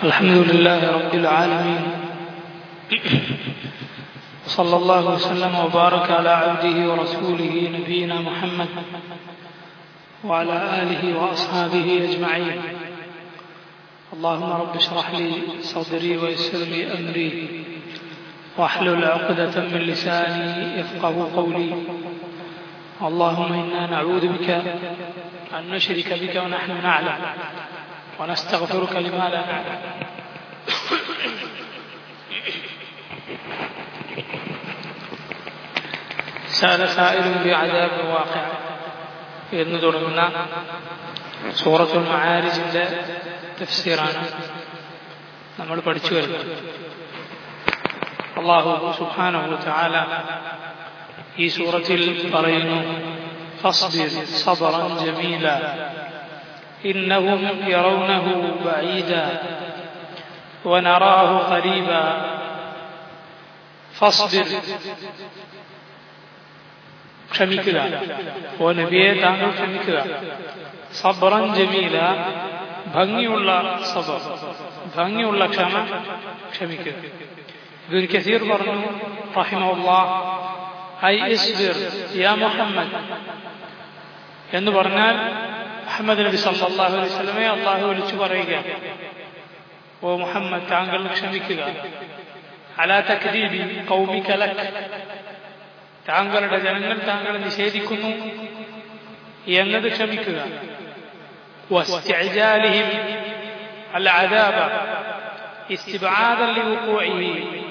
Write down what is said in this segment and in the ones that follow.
الحمد لله رب العالمين صلى الله وسلم وبارك على عبده ورسوله نبينا محمد وعلى آله وأصحابه أجمعين اللهم رب اشرح لي صدري ويسر لي أمري واحلل عقدة من لساني يفقه قولي اللهم إنا نعوذ بك أن نشرك بك ونحن نعلم ونستغفرك لما لا نعلم سأل سائل بعذاب واقع എന്ന് തുടങ്ങുന്ന സൂറത്തുൽ മആരിജിന്റെ തഫ്സീറാണ് നമ്മൾ പഠിച്ചു വരുന്നത് അള്ളാഹു സുബ്ഹാനഹു തആല ഈ സൂറത്തിൽ പറയുന്നു فاصبر صبرا جميلا إنهم يرونه بعيدا ونراه قريبا فاصبر ക്ഷമിക്കുക ഓ നബിയെ താങ്കൾ ക്ഷമിക്കുക സബ്രൻ ജമീല ഭംഗിയുള്ള സബർ ഭംഗിയുള്ള ക്ഷമ ക്ഷമിക്കുക ഇബിൻ കസീർ പറഞ്ഞു റഹിമുല്ലാ ഐ ഇസ്ബിർ യാ മുഹമ്മദ് എന്ന് പറഞ്ഞാൽ മുഹമ്മദ് നബി സല്ലല്ലാഹു അലൈഹി വസല്ലമയെ അള്ളാഹു വിളിച്ചു പറയുക ഓ മുഹമ്മദ് താങ്കൾ ക്ഷമിക്കുക അലാ തക്ദീബി ഖൗമിക ലക് താങ്കളുടെ ജനങ്ങൾ താങ്കളെ നിഷേധിക്കുന്നു എന്നത് ക്ഷമിക്കുക واستعجالهم العذاب استبعادا لوقوعه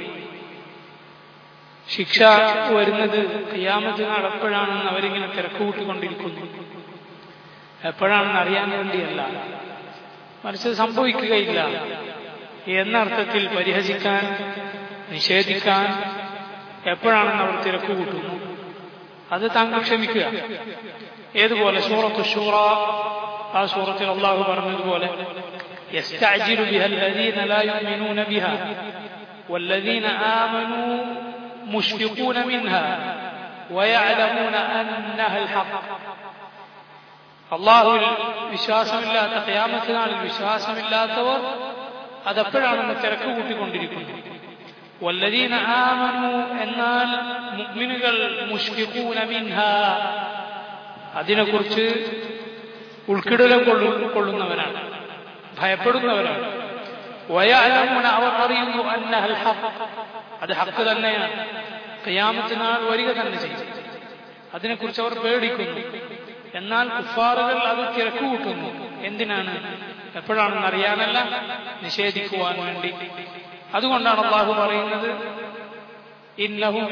ശിക്ഷ വരുന്നത് കയ്യാമത്ത് നാൾ എപ്പോഴാണെന്ന് അവരിങ്ങനെ തിരക്കുകൂട്ടിക്കൊണ്ടിരിക്കുന്നു എപ്പോഴാണെന്ന് അറിയാൻ വേണ്ടിയല്ല മറിച്ച് സംഭവിക്കുകയില്ല എന്ന അർത്ഥത്തിൽ പരിഹസിക്കാൻ നിഷേധിക്കാൻ എപ്പോഴാണെന്ന് അവർ തിരക്ക് കൂട്ടുന്നു അത് താങ്കൾ ക്ഷമിക്കുക ഏതുപോലെ സൂറത്ത് ഷൂറ ആ സൂറത്തിൽ അള്ളാഹു പറഞ്ഞതുപോലെ يستعجل بها الذين لا يؤمنون بها والذين آمنوا مشفقون منها ويعلمون أنها الحق അള്ളാഹുവിൽ വിശ്വാസമില്ലാത്ത കയാമത്തിനാളിൽ വിശ്വാസമില്ലാത്തവർ അതെപ്പോഴാണെന്ന് തിരക്ക് കൂട്ടിക്കൊണ്ടിരിക്കുന്നു വല്ലദീന ആമനു എന്നാൽ മുഅ്മിനുകൾ മുഷ്ഫിഖൂന മിൻഹ അതിനെക്കുറിച്ച് ഉൾക്കിടലം കൊള്ളുന്നവരാണ് ഭയപ്പെടുന്നവരാണ് വയഅലമുന അവർ അറിയുന്നു അന്നഹൽ ഹഖ് അത് ഹക്ക് തന്നെയാണ് ഖിയാമത്ത് നാൾ വരിക തന്നെ ചെയ്യും അതിനെക്കുറിച്ച് അവർ പേടിക്കുന്നു എന്നാൽ കുഫാറുകൾ അത് തിരക്ക് കൂട്ടുന്നു എന്തിനാണ് എപ്പോഴാണെന്ന് അറിയാനല്ല നിഷേധിക്കുവാൻ വേണ്ടി അതുകൊണ്ടാണ് അള്ളാഹു പറയുന്നത് ഇന്നഹും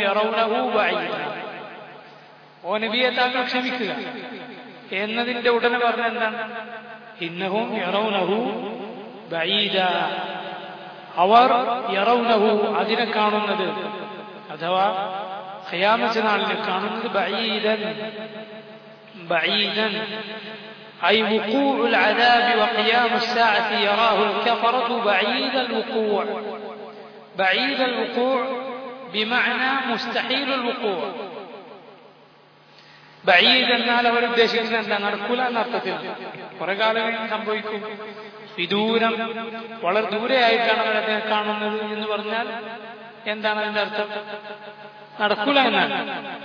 ഓ നബിയെ താങ്കൾ ക്ഷമിക്കുക എന്നതിന്റെ ഉടനെ പറഞ്ഞ എന്താണ് ഇന്നഹും യറൗനഹു ബഈദ അവർ യറൗനഹു അതിനെ കാണുന്നത് അഥവാ ഖിയാമത്ത് നാളിനെ കാണുന്നത് ബഈദൻ ബഈദൻ أي وقوع العذاب وقيام الساعة يراه الكفرة بعيد الوقوع بعيد الوقوع بمعنى مستحيل الوقوع ബഈദ് എന്നാൽ അവർ ഉദ്ദേശിക്കുന്നത് എന്താ നടക്കൂല എന്ന അർത്ഥത്തിൽ കുറെ കാലം സംഭവിക്കും വിദൂരം വളരെ ദൂരെയായിട്ടാണ് അവരതിനെ കാണുന്നത് എന്ന് പറഞ്ഞാൽ എന്താണ് അതിന്റെ അർത്ഥം നടക്കൂല എന്നാണ്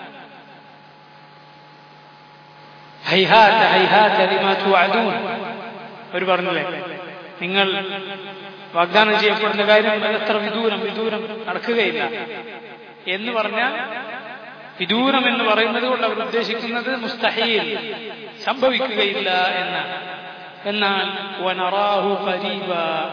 അവർ പറഞ്ഞില്ലേ നിങ്ങൾ വാഗ്ദാനം ചെയ്യപ്പെടുന്ന കാര്യം എത്ര വിദൂരം വിദൂരം നടക്കുകയില്ല എന്ന് പറഞ്ഞാൽ വിദൂരം എന്ന് പറയുന്നത് കൊണ്ട് അവർ ഉദ്ദേശിക്കുന്നത് മുസ്തഹീൽ സംഭവിക്കുകയില്ല എന്നാണ് എന്നാൽ വനറാഹു ഖരീബ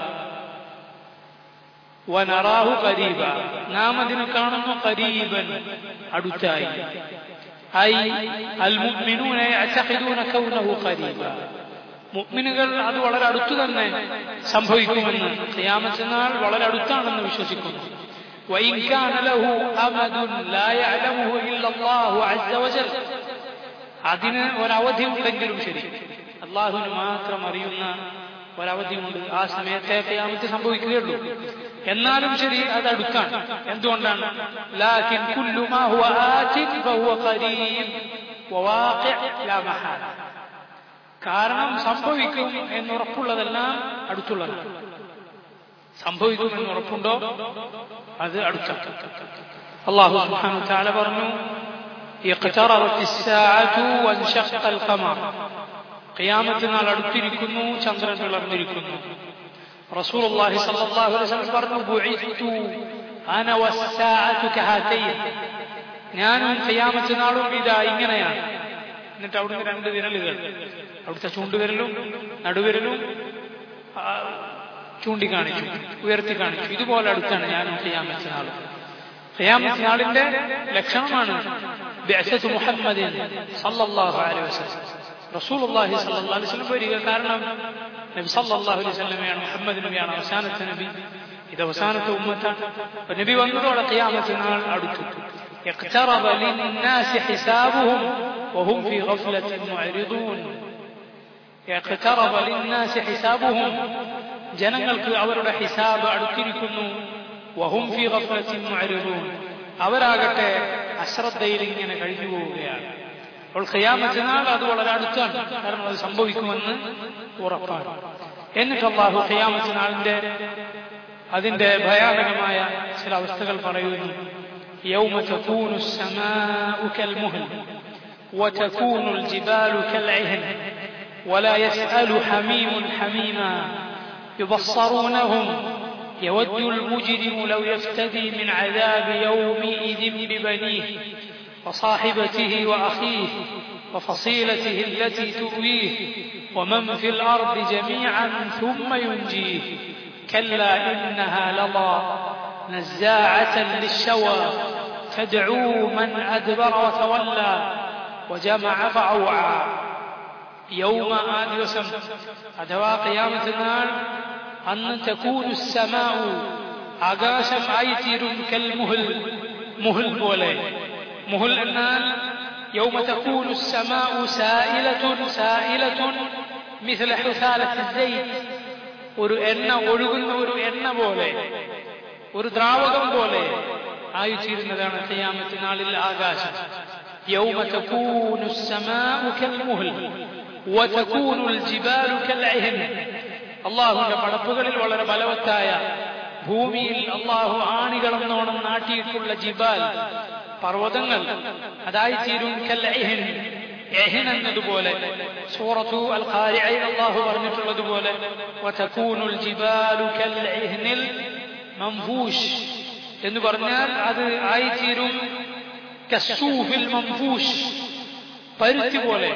വനറാഹു ഖരീബ നാം അതിനെ കാണുന്നു ഖരീബൻ അടുത്തായി ഐ അൽ മുഅ്മിനൂന യഅതഖിദൂന കൗനഹു ഖരീബ മുഅ്മിനുകൾ അത് വളരെ അടുത്തു തന്നെ സംഭവിക്കുമെന്ന് ഖിയാമത്ത് നാൾ വളരെ അടുത്താണെന്ന് വിശ്വസിക്കുന്നു وإن كان له أمد لا يعلمه إلا الله عز وجل അതിന് ഒരവധി ഉണ്ടെങ്കിലും ശരി അള്ളാഹുവിന് മാത്രം അറിയുന്ന ഒരവധിയുണ്ട് ആ സമയത്തെ ക്യാമത്ത് സംഭവിക്കുകയുള്ളൂ എന്നാലും ശരി അത് അടുത്താണ് എന്തുകൊണ്ടാണ് ലാകിൻ കുല്ലു മാ ഹുവ ആതിൻ ഫഹുവ ഖരീബ് വവാഖി ലാ മഹാല കാരണം സംഭവിക്കും എന്നുറപ്പുള്ളതെല്ലാം അടുത്തുള്ളതാണ് സംഭവിക്കുമെന്ന് ഉറപ്പുണ്ടോ അത് അടുത്താണ് അള്ളാഹു സുബ്ഹാനഹു തആല പറഞ്ഞു اقتربت الساعة وانشق القمر ഖിയാമത്ത് നാൾ അടുത്തിരിക്കുന്നു ചന്ദ്രൻ പിളർന്നിരിക്കുന്നു റസൂൽ അള്ളാഹി സല്ലല്ലാഹു അലൈഹി വസല്ലം പറഞ്ഞു ബുഇത്തു അന വസ്സാഅതു കഹാതൈൻ ഞാനും ഖിയാമത്ത് നാളും ഇതാ ഇങ്ങനെയാണ് എന്നിട്ട് അവിടുന്ന് രണ്ട് വിരലുകൾ അവിടുത്തെ ചൂണ്ടുവിരലും നടുവിരലും ആ, ചൂണ്ടിക്കാണിച്ചു ഉയർത്തി കാണിച്ചു ഇതുപോലെ അടുത്താണ് ഞാനും ഖിയാമത്ത് നാളും ഖിയാമത്ത് നാളിന്റെ ലക്ഷണമാണ് ബിഅസത്ത് മുഹമ്മദിൻ സല്ലല്ലാഹു അലൈഹി വസല്ലം റസൂലുള്ളാഹി സല്ലല്ലാഹു അലൈഹി വസല്ലം വരിക കാരണം നബി സല്ലല്ലാഹു അലൈഹി വസല്ലമയാണ് മുഹമ്മദ് നബിയാണ് അവസാനത്തെ നബി ഇത് അവസാനത്തെ ഉമ്മത്താണ് അപ്പൊ നബി വന്നതോടെ ഖിയാമത്ത് നാൾ അടുത്തു اقترب للناس حسابهم وهم في غفلة معرضون اقترب للناس حسابهم ജനങ്ങൾക്ക് അവരുടെ ഹിസാബ് അടുത്തിരിക്കുന്നു വഹും ഫി ഗഫ്ലത്തിൻ മുഅരിദൂൻ അവരാകട്ടെ അശ്രദ്ധയിൽ ഇങ്ങനെ കഴിഞ്ഞു പോവുകയാണ് അപ്പോൾ ഖിയാമത്ത് നാൾ അത് വളരെ അടുത്താണ് കാരണം അത് സംഭവിക്കുമെന്ന് ഉറപ്പാണ് എന്നിട്ട് അള്ളാഹു ഖിയാമത്ത് നാളിന്റെ അതിന്റെ ഭയാനകമായ ചില അവസ്ഥകൾ പറയുന്നു يوم تكون السماء كالمهل وتكون الجبال كالعهن ولا يسأل حميم حميما يبصرونهم يود المجرم لو يفتدي من عذاب يومئذ ببنيه وصاحبته وأخيه وفصيلته التي تؤويه ومن في الأرض جميعا ثم ينجيه كلا إنها لظى نزاعة للشوى تدعو من أدبر وتولى وجمع فأوعى يوم آدي وسم أدواء قيامة النار أن تكون السماء ആകാശം ആയിത്തീരും കൽ മുഹൽ മുഹൽ പോലെ മുഹൽ എന്നാൽ يوم تكون السماء سائلة سائلة مثل حثالة الزيت ഒരു എണ്ണ ഒഴുകുന്ന ഒരു എണ്ണ പോലെ ഒരു ദ്രാവകം പോലെ ആയിത്തീരുന്നതാണ് ഖിയാമത്ത് നാളിൽ ആകാശം يوم تكون السماء كالمهل وتكون الجبال كالعهن അള്ളാഹുവിന്റെ പടപ്പുകളിൽ വളരെ ബലവത്തായ ഭൂമിയിൽ അള്ളാഹു ആണികളെന്നോണം നാട്ടിയിട്ടുള്ള ജിബാൽ പർവ്വതങ്ങൾ അതായിത്തീരും കല്ലഹിൻ എഹിൻ എന്നതുപോലെ സൂറത്തു അൽ ഖാരിഅയിൽ അള്ളാഹു പറഞ്ഞിട്ടുള്ളതുപോലെ വതകൂനുൽ ജിബാലു കൽഇഹ്നിൽ മംഫൂഷ് എന്ന് പറഞ്ഞാൽ അത് ആയിത്തീരും കസ്സൂഫിൽ മംഫൂഷ് പരുത്തി പോലെ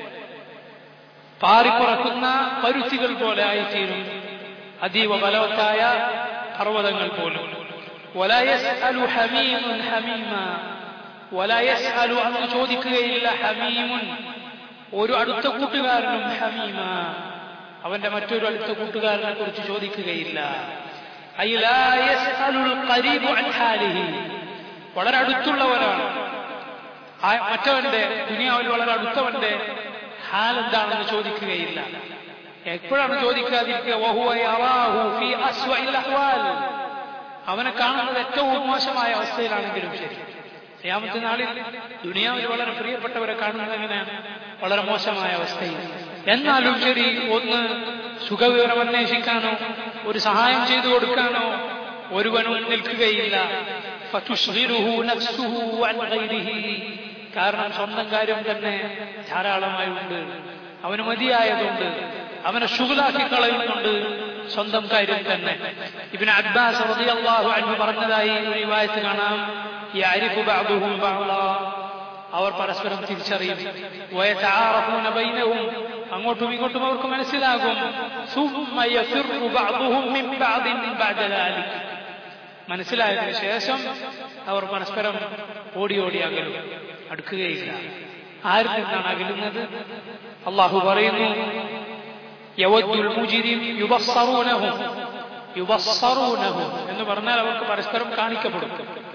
പാറിപ്പറക്കുന്ന പരുത്തികൾ പോലെ ആയിത്തീരും അതീവ ബലവത്തായ പർവ്വതങ്ങൾ പോലും ولا يسأل حميم حميما ولا يسأل അന്ന് ചോദിക്കുകയില്ല ഹമീമുൻ ഒരു അടുത്ത കൂട്ടുകാരനും ഹമീമ അവന്റെ മറ്റൊരു അടുത്ത കൂട്ടുകാരനെ കുറിച്ച് ചോദിക്കുകയില്ല أي لا يسأل القريب عن حاله വളരെ അടുത്തുള്ളവരാണ് ആ മറ്റവന്റെ ദുനിയാവിൽ വളരെ അടുത്തവന്റെ ഹാൽ എന്താണെന്ന് ചോദിക്കുകയില്ല എപ്പോഴാണ് ചോദിക്കാതിരിക്കുക വഹുവ യറാഹു ഫീ അസ്വഇൽ അഹ്വാൽ അവനെ കാണുന്നത് ഏറ്റവും മോശമായ അവസ്ഥയിലാണെങ്കിലും ശരി ഖിയാമത്ത് നാളിൽ ദുനിയാവിൽ വളരെ പ്രിയപ്പെട്ടവരെ കാണുന്നത് എങ്ങനെയാണ് വളരെ മോശമായ അവസ്ഥയിൽ എന്നാലും ശരി ഒന്ന് സുഖവിവരം അന്വേഷിക്കാനോ ഒരു സഹായം ചെയ്തു കൊടുക്കാനോ ഒരുവനും നിൽക്കുകയില്ല ഫതുശ്ഗിലുഹു നഫ്സുഹു അൻ ഗൈരിഹി. കാരണം സ്വന്തം കാര്യം തന്നെ ധാരാളമായുണ്ട് അവന് മതിയായതുണ്ട് അവനെ ഷുഗലാക്കി കളയുന്നുണ്ട് സ്വന്തം കാര്യം തന്നെ ഇബിന് അബ്ബാസ് റളിയല്ലാഹു അൻഹു പറഞ്ഞതായി ഒരു റിവായത്ത് കാണാം യഅരിഫു ബഅദുഹും ബഅദാ അവർ പരസ്പരം തിരിച്ചറിയും വയതആറഫൂന ബൈനഹും അങ്ങോട്ടും ഇങ്ങോട്ടും അവർക്ക് മനസ്സിലാകും ثم يفر بعضهم من بعض بعد ذلك മനസ്സിലായതിനു ശേഷം അവർ പരസ്പരം ഓടി ഓടി അകലും അടുക്കുകയില്ല ആരിൽ നിന്നാണ് അകലുന്നത് അള്ളാഹു പറയുന്നു യവദ്ദുൽ മുജിരിം യുബസ്സറൂനഹും യുബസ്സറൂനഹും എന്ന് പറഞ്ഞാൽ അവർക്ക് പരസ്പരം കാണിക്കപ്പെടും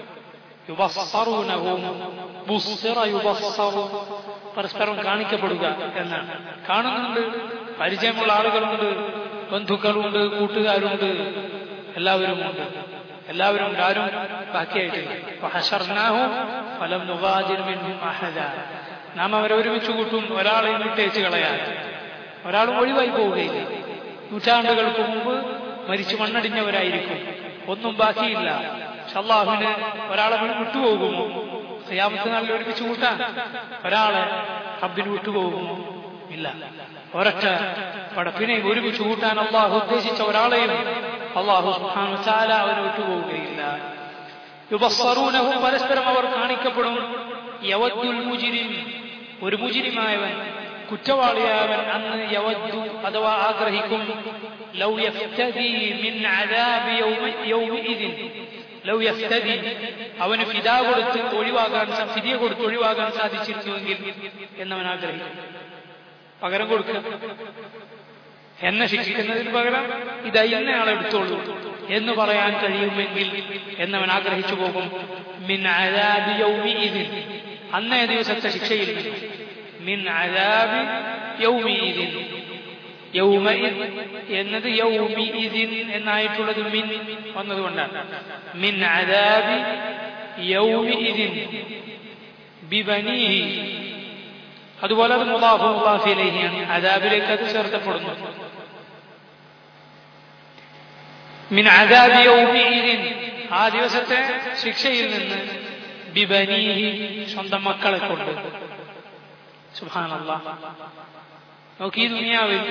യുബസ്സറൂനഹും ബുസ്സിറ യുബസ്സറു പരസ്പരം കാണിക്കപ്പെടുക എന്നാണ് കാണുന്നുണ്ട് പരിചയമുള്ള ആളുകളുണ്ട് ബന്ധുക്കളുണ്ട് കൂട്ടുകാരുണ്ട് എല്ലാവരും ഉണ്ട് എല്ലാവരും ഉണ്ട് ആരും ബാക്കിയായിട്ടില്ല ഫഹശർനാഹു ഫലം നുഗാദിർ മിൻഹും അഹദ നാം അവരെ ഒരുമിച്ച് കൂട്ടും ഒരാളെയും വിട്ടേച്ച് കളയാൻ ഒരാളും ഒഴിവായി പോവുകയില്ല നൂറ്റാണ്ടുകൾക്ക് മുമ്പ് മരിച്ചു മണ്ണടിഞ്ഞവരായിരിക്കും ഒന്നും ബാക്കിയില്ല പക്ഷെ അള്ളാഹുവിന് ഒരാളെ വിട്ടുപോകുമോ ഖിയാമത്ത് നാളിൽ ഒരുമിച്ച് കൂട്ടാൻ ഒരാളെ റബ്ബിന് വിട്ടുപോകുമോ ഇല്ല ഒരൊറ്റ പടപ്പിനെയും ഒരുമിച്ച് കൂട്ടാൻ അള്ളാഹു ഉദ്ദേശിച്ച ഒരാളെയും അള്ളാഹു സുബ്ഹാനഹു വ തആല അവനെ വിട്ടുപോവുകയില്ല യുബസ്സറൂനഹു പരസ്പരം അവർ കാണിക്കപ്പെടും യവദ്ദുൽ മുജിരിം ഒരു മുജിരിമായവൻ കുറ്റവാളിയായവൻ അന്ന് യവദ്ദു അഥവാ ആഗ്രഹിക്കും ലൗ യഫ്തദി മിൻ അദാബി യൗമ യൗമഇദിൻ ലൗ യഫ്തദി അവന് ഫിദ കൊടുത്ത് ഒഴിവാകാൻ സ- ഫിദിയ കൊടുത്ത് ഒഴിവാകാൻ സാധിച്ചിരുന്നുവെങ്കിൽ എന്നവൻ ആഗ്രഹിക്കും പകരം കൊടുക്കുക എന്നെ ശിക്ഷിക്കുന്നതിന് പകരം ഇതാ ഇന്നയാളെ എടുത്തോളൂ എന്ന് പറയാൻ കഴിയുമെങ്കിൽ എന്നവൻ ആഗ്രഹിച്ചു പോകും മിൻ അദാബി യൗമിഇദിൻ അന്നേ ദിവസത്തെ ശിക്ഷയിൽ നിന്ന് മിൻ അദാബി യൗമിഇദിൻ യൗമഇദ് എന്നത് യൗമിഇദിൻ എന്നായിട്ടുള്ളത് മിൻ വന്നതുകൊണ്ടാണ് മിൻ അദാബി യൗമിഇദിൻ ബിബനീഹി അതുപോലെ അത് മുലാഫു മുലാഫിലേഹിയാണ് അദാബിലേക്ക് അത് ചേർത്തപ്പെടുന്നു മിൻ അദാബി യൗമിഇദിൻ ആ ദിവസത്തെ ശിക്ഷയിൽ നിന്ന് ബിബനീഹി സ്വന്തം മക്കളെ കൊണ്ട് സുബ്ഹാനല്ലാഹ് നോക്കി ഈ ദുനിയാവിൽ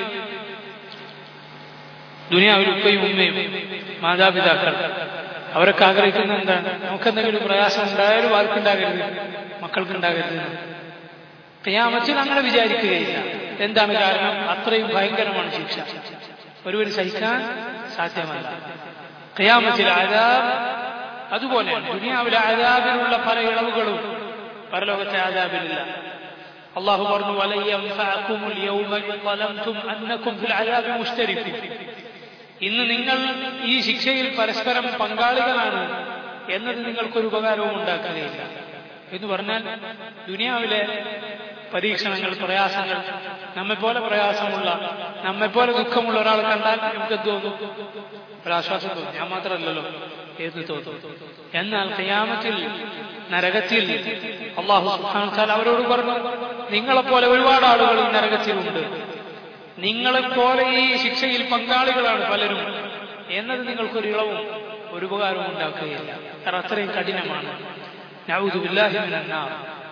ദുനിയാവിൽ ഉപ്പയും ഉമ്മയും മാതാപിതാക്കൾ അവരൊക്കെ ആഗ്രഹിക്കുന്ന എന്താണ് നമുക്കെന്തെങ്കിലും പ്രയാസം ഉണ്ടായാലും ആർക്കുണ്ടാകരുത് മക്കൾക്കുണ്ടാകരുത് ക്രിയാമത്തിൽ അങ്ങനെ വിചാരിക്കുകയില്ല എന്താണ് കാരണം അത്രയും ഭയങ്കരമാണ് ശിക്ഷ ഒരുവർ സഹിക്കാൻ സാധ്യമല്ല ക്രിയാമത്തിൽ ആദാബ് അതുപോലെയാണ് ദുനിയാവിലെ ആദാബിലുള്ള പല ഇളവുകളും പരലോകത്തെ ആദാബിലില്ല അള്ളാഹു പറഞ്ഞു "വലൻ യൻഫഅകുമുൽ യൗമ ഇൻ ളലംതും അന്നകും ഫിൽ അദാബി മുശ്തരിഖൂൻ." ഇന്ന് നിങ്ങൾ ഈ ശിക്ഷയിൽ പരസ്പരം പങ്കാളികളാണ് എന്നത് നിങ്ങൾക്കൊരു ഉപകാരവും ഉണ്ടാക്കുകയില്ല എന്ന് പറഞ്ഞാൽ ദുനിയാവിലെ പരീക്ഷണങ്ങൾ പ്രയാസങ്ങൾ നമ്മെപ്പോലെ പ്രയാസമുള്ള നമ്മെപ്പോലെ ദുഃഖമുള്ള ഒരാൾ കണ്ടാൽ നമുക്ക് എന്ത് തോന്നും ഒരാശ്വാസം തോന്നും ഞാൻ മാത്രമല്ലല്ലോ എന്ന് തോന്നും എന്നാൽ ഖിയാമത്തിൽ നരകത്തിൽ അള്ളാഹു സുബ്ഹാനഹു വ തആല അവരോട് പറഞ്ഞു നിങ്ങളെപ്പോലെ ഒരുപാട് ആളുകൾ ഈ നരകത്തിലുണ്ട് നിങ്ങളെപ്പോലെ ഈ ശിക്ഷയിൽ പങ്കാളികളാണ് പലരും എന്നത് നിങ്ങൾക്കൊരു ഇളവും ഒരു ഉപകാരവും ഉണ്ടാക്കുകയില്ല കാരണം അത്രയും കഠിനമാണ് നഊദു ബില്ലാഹി മിനൻ നാർ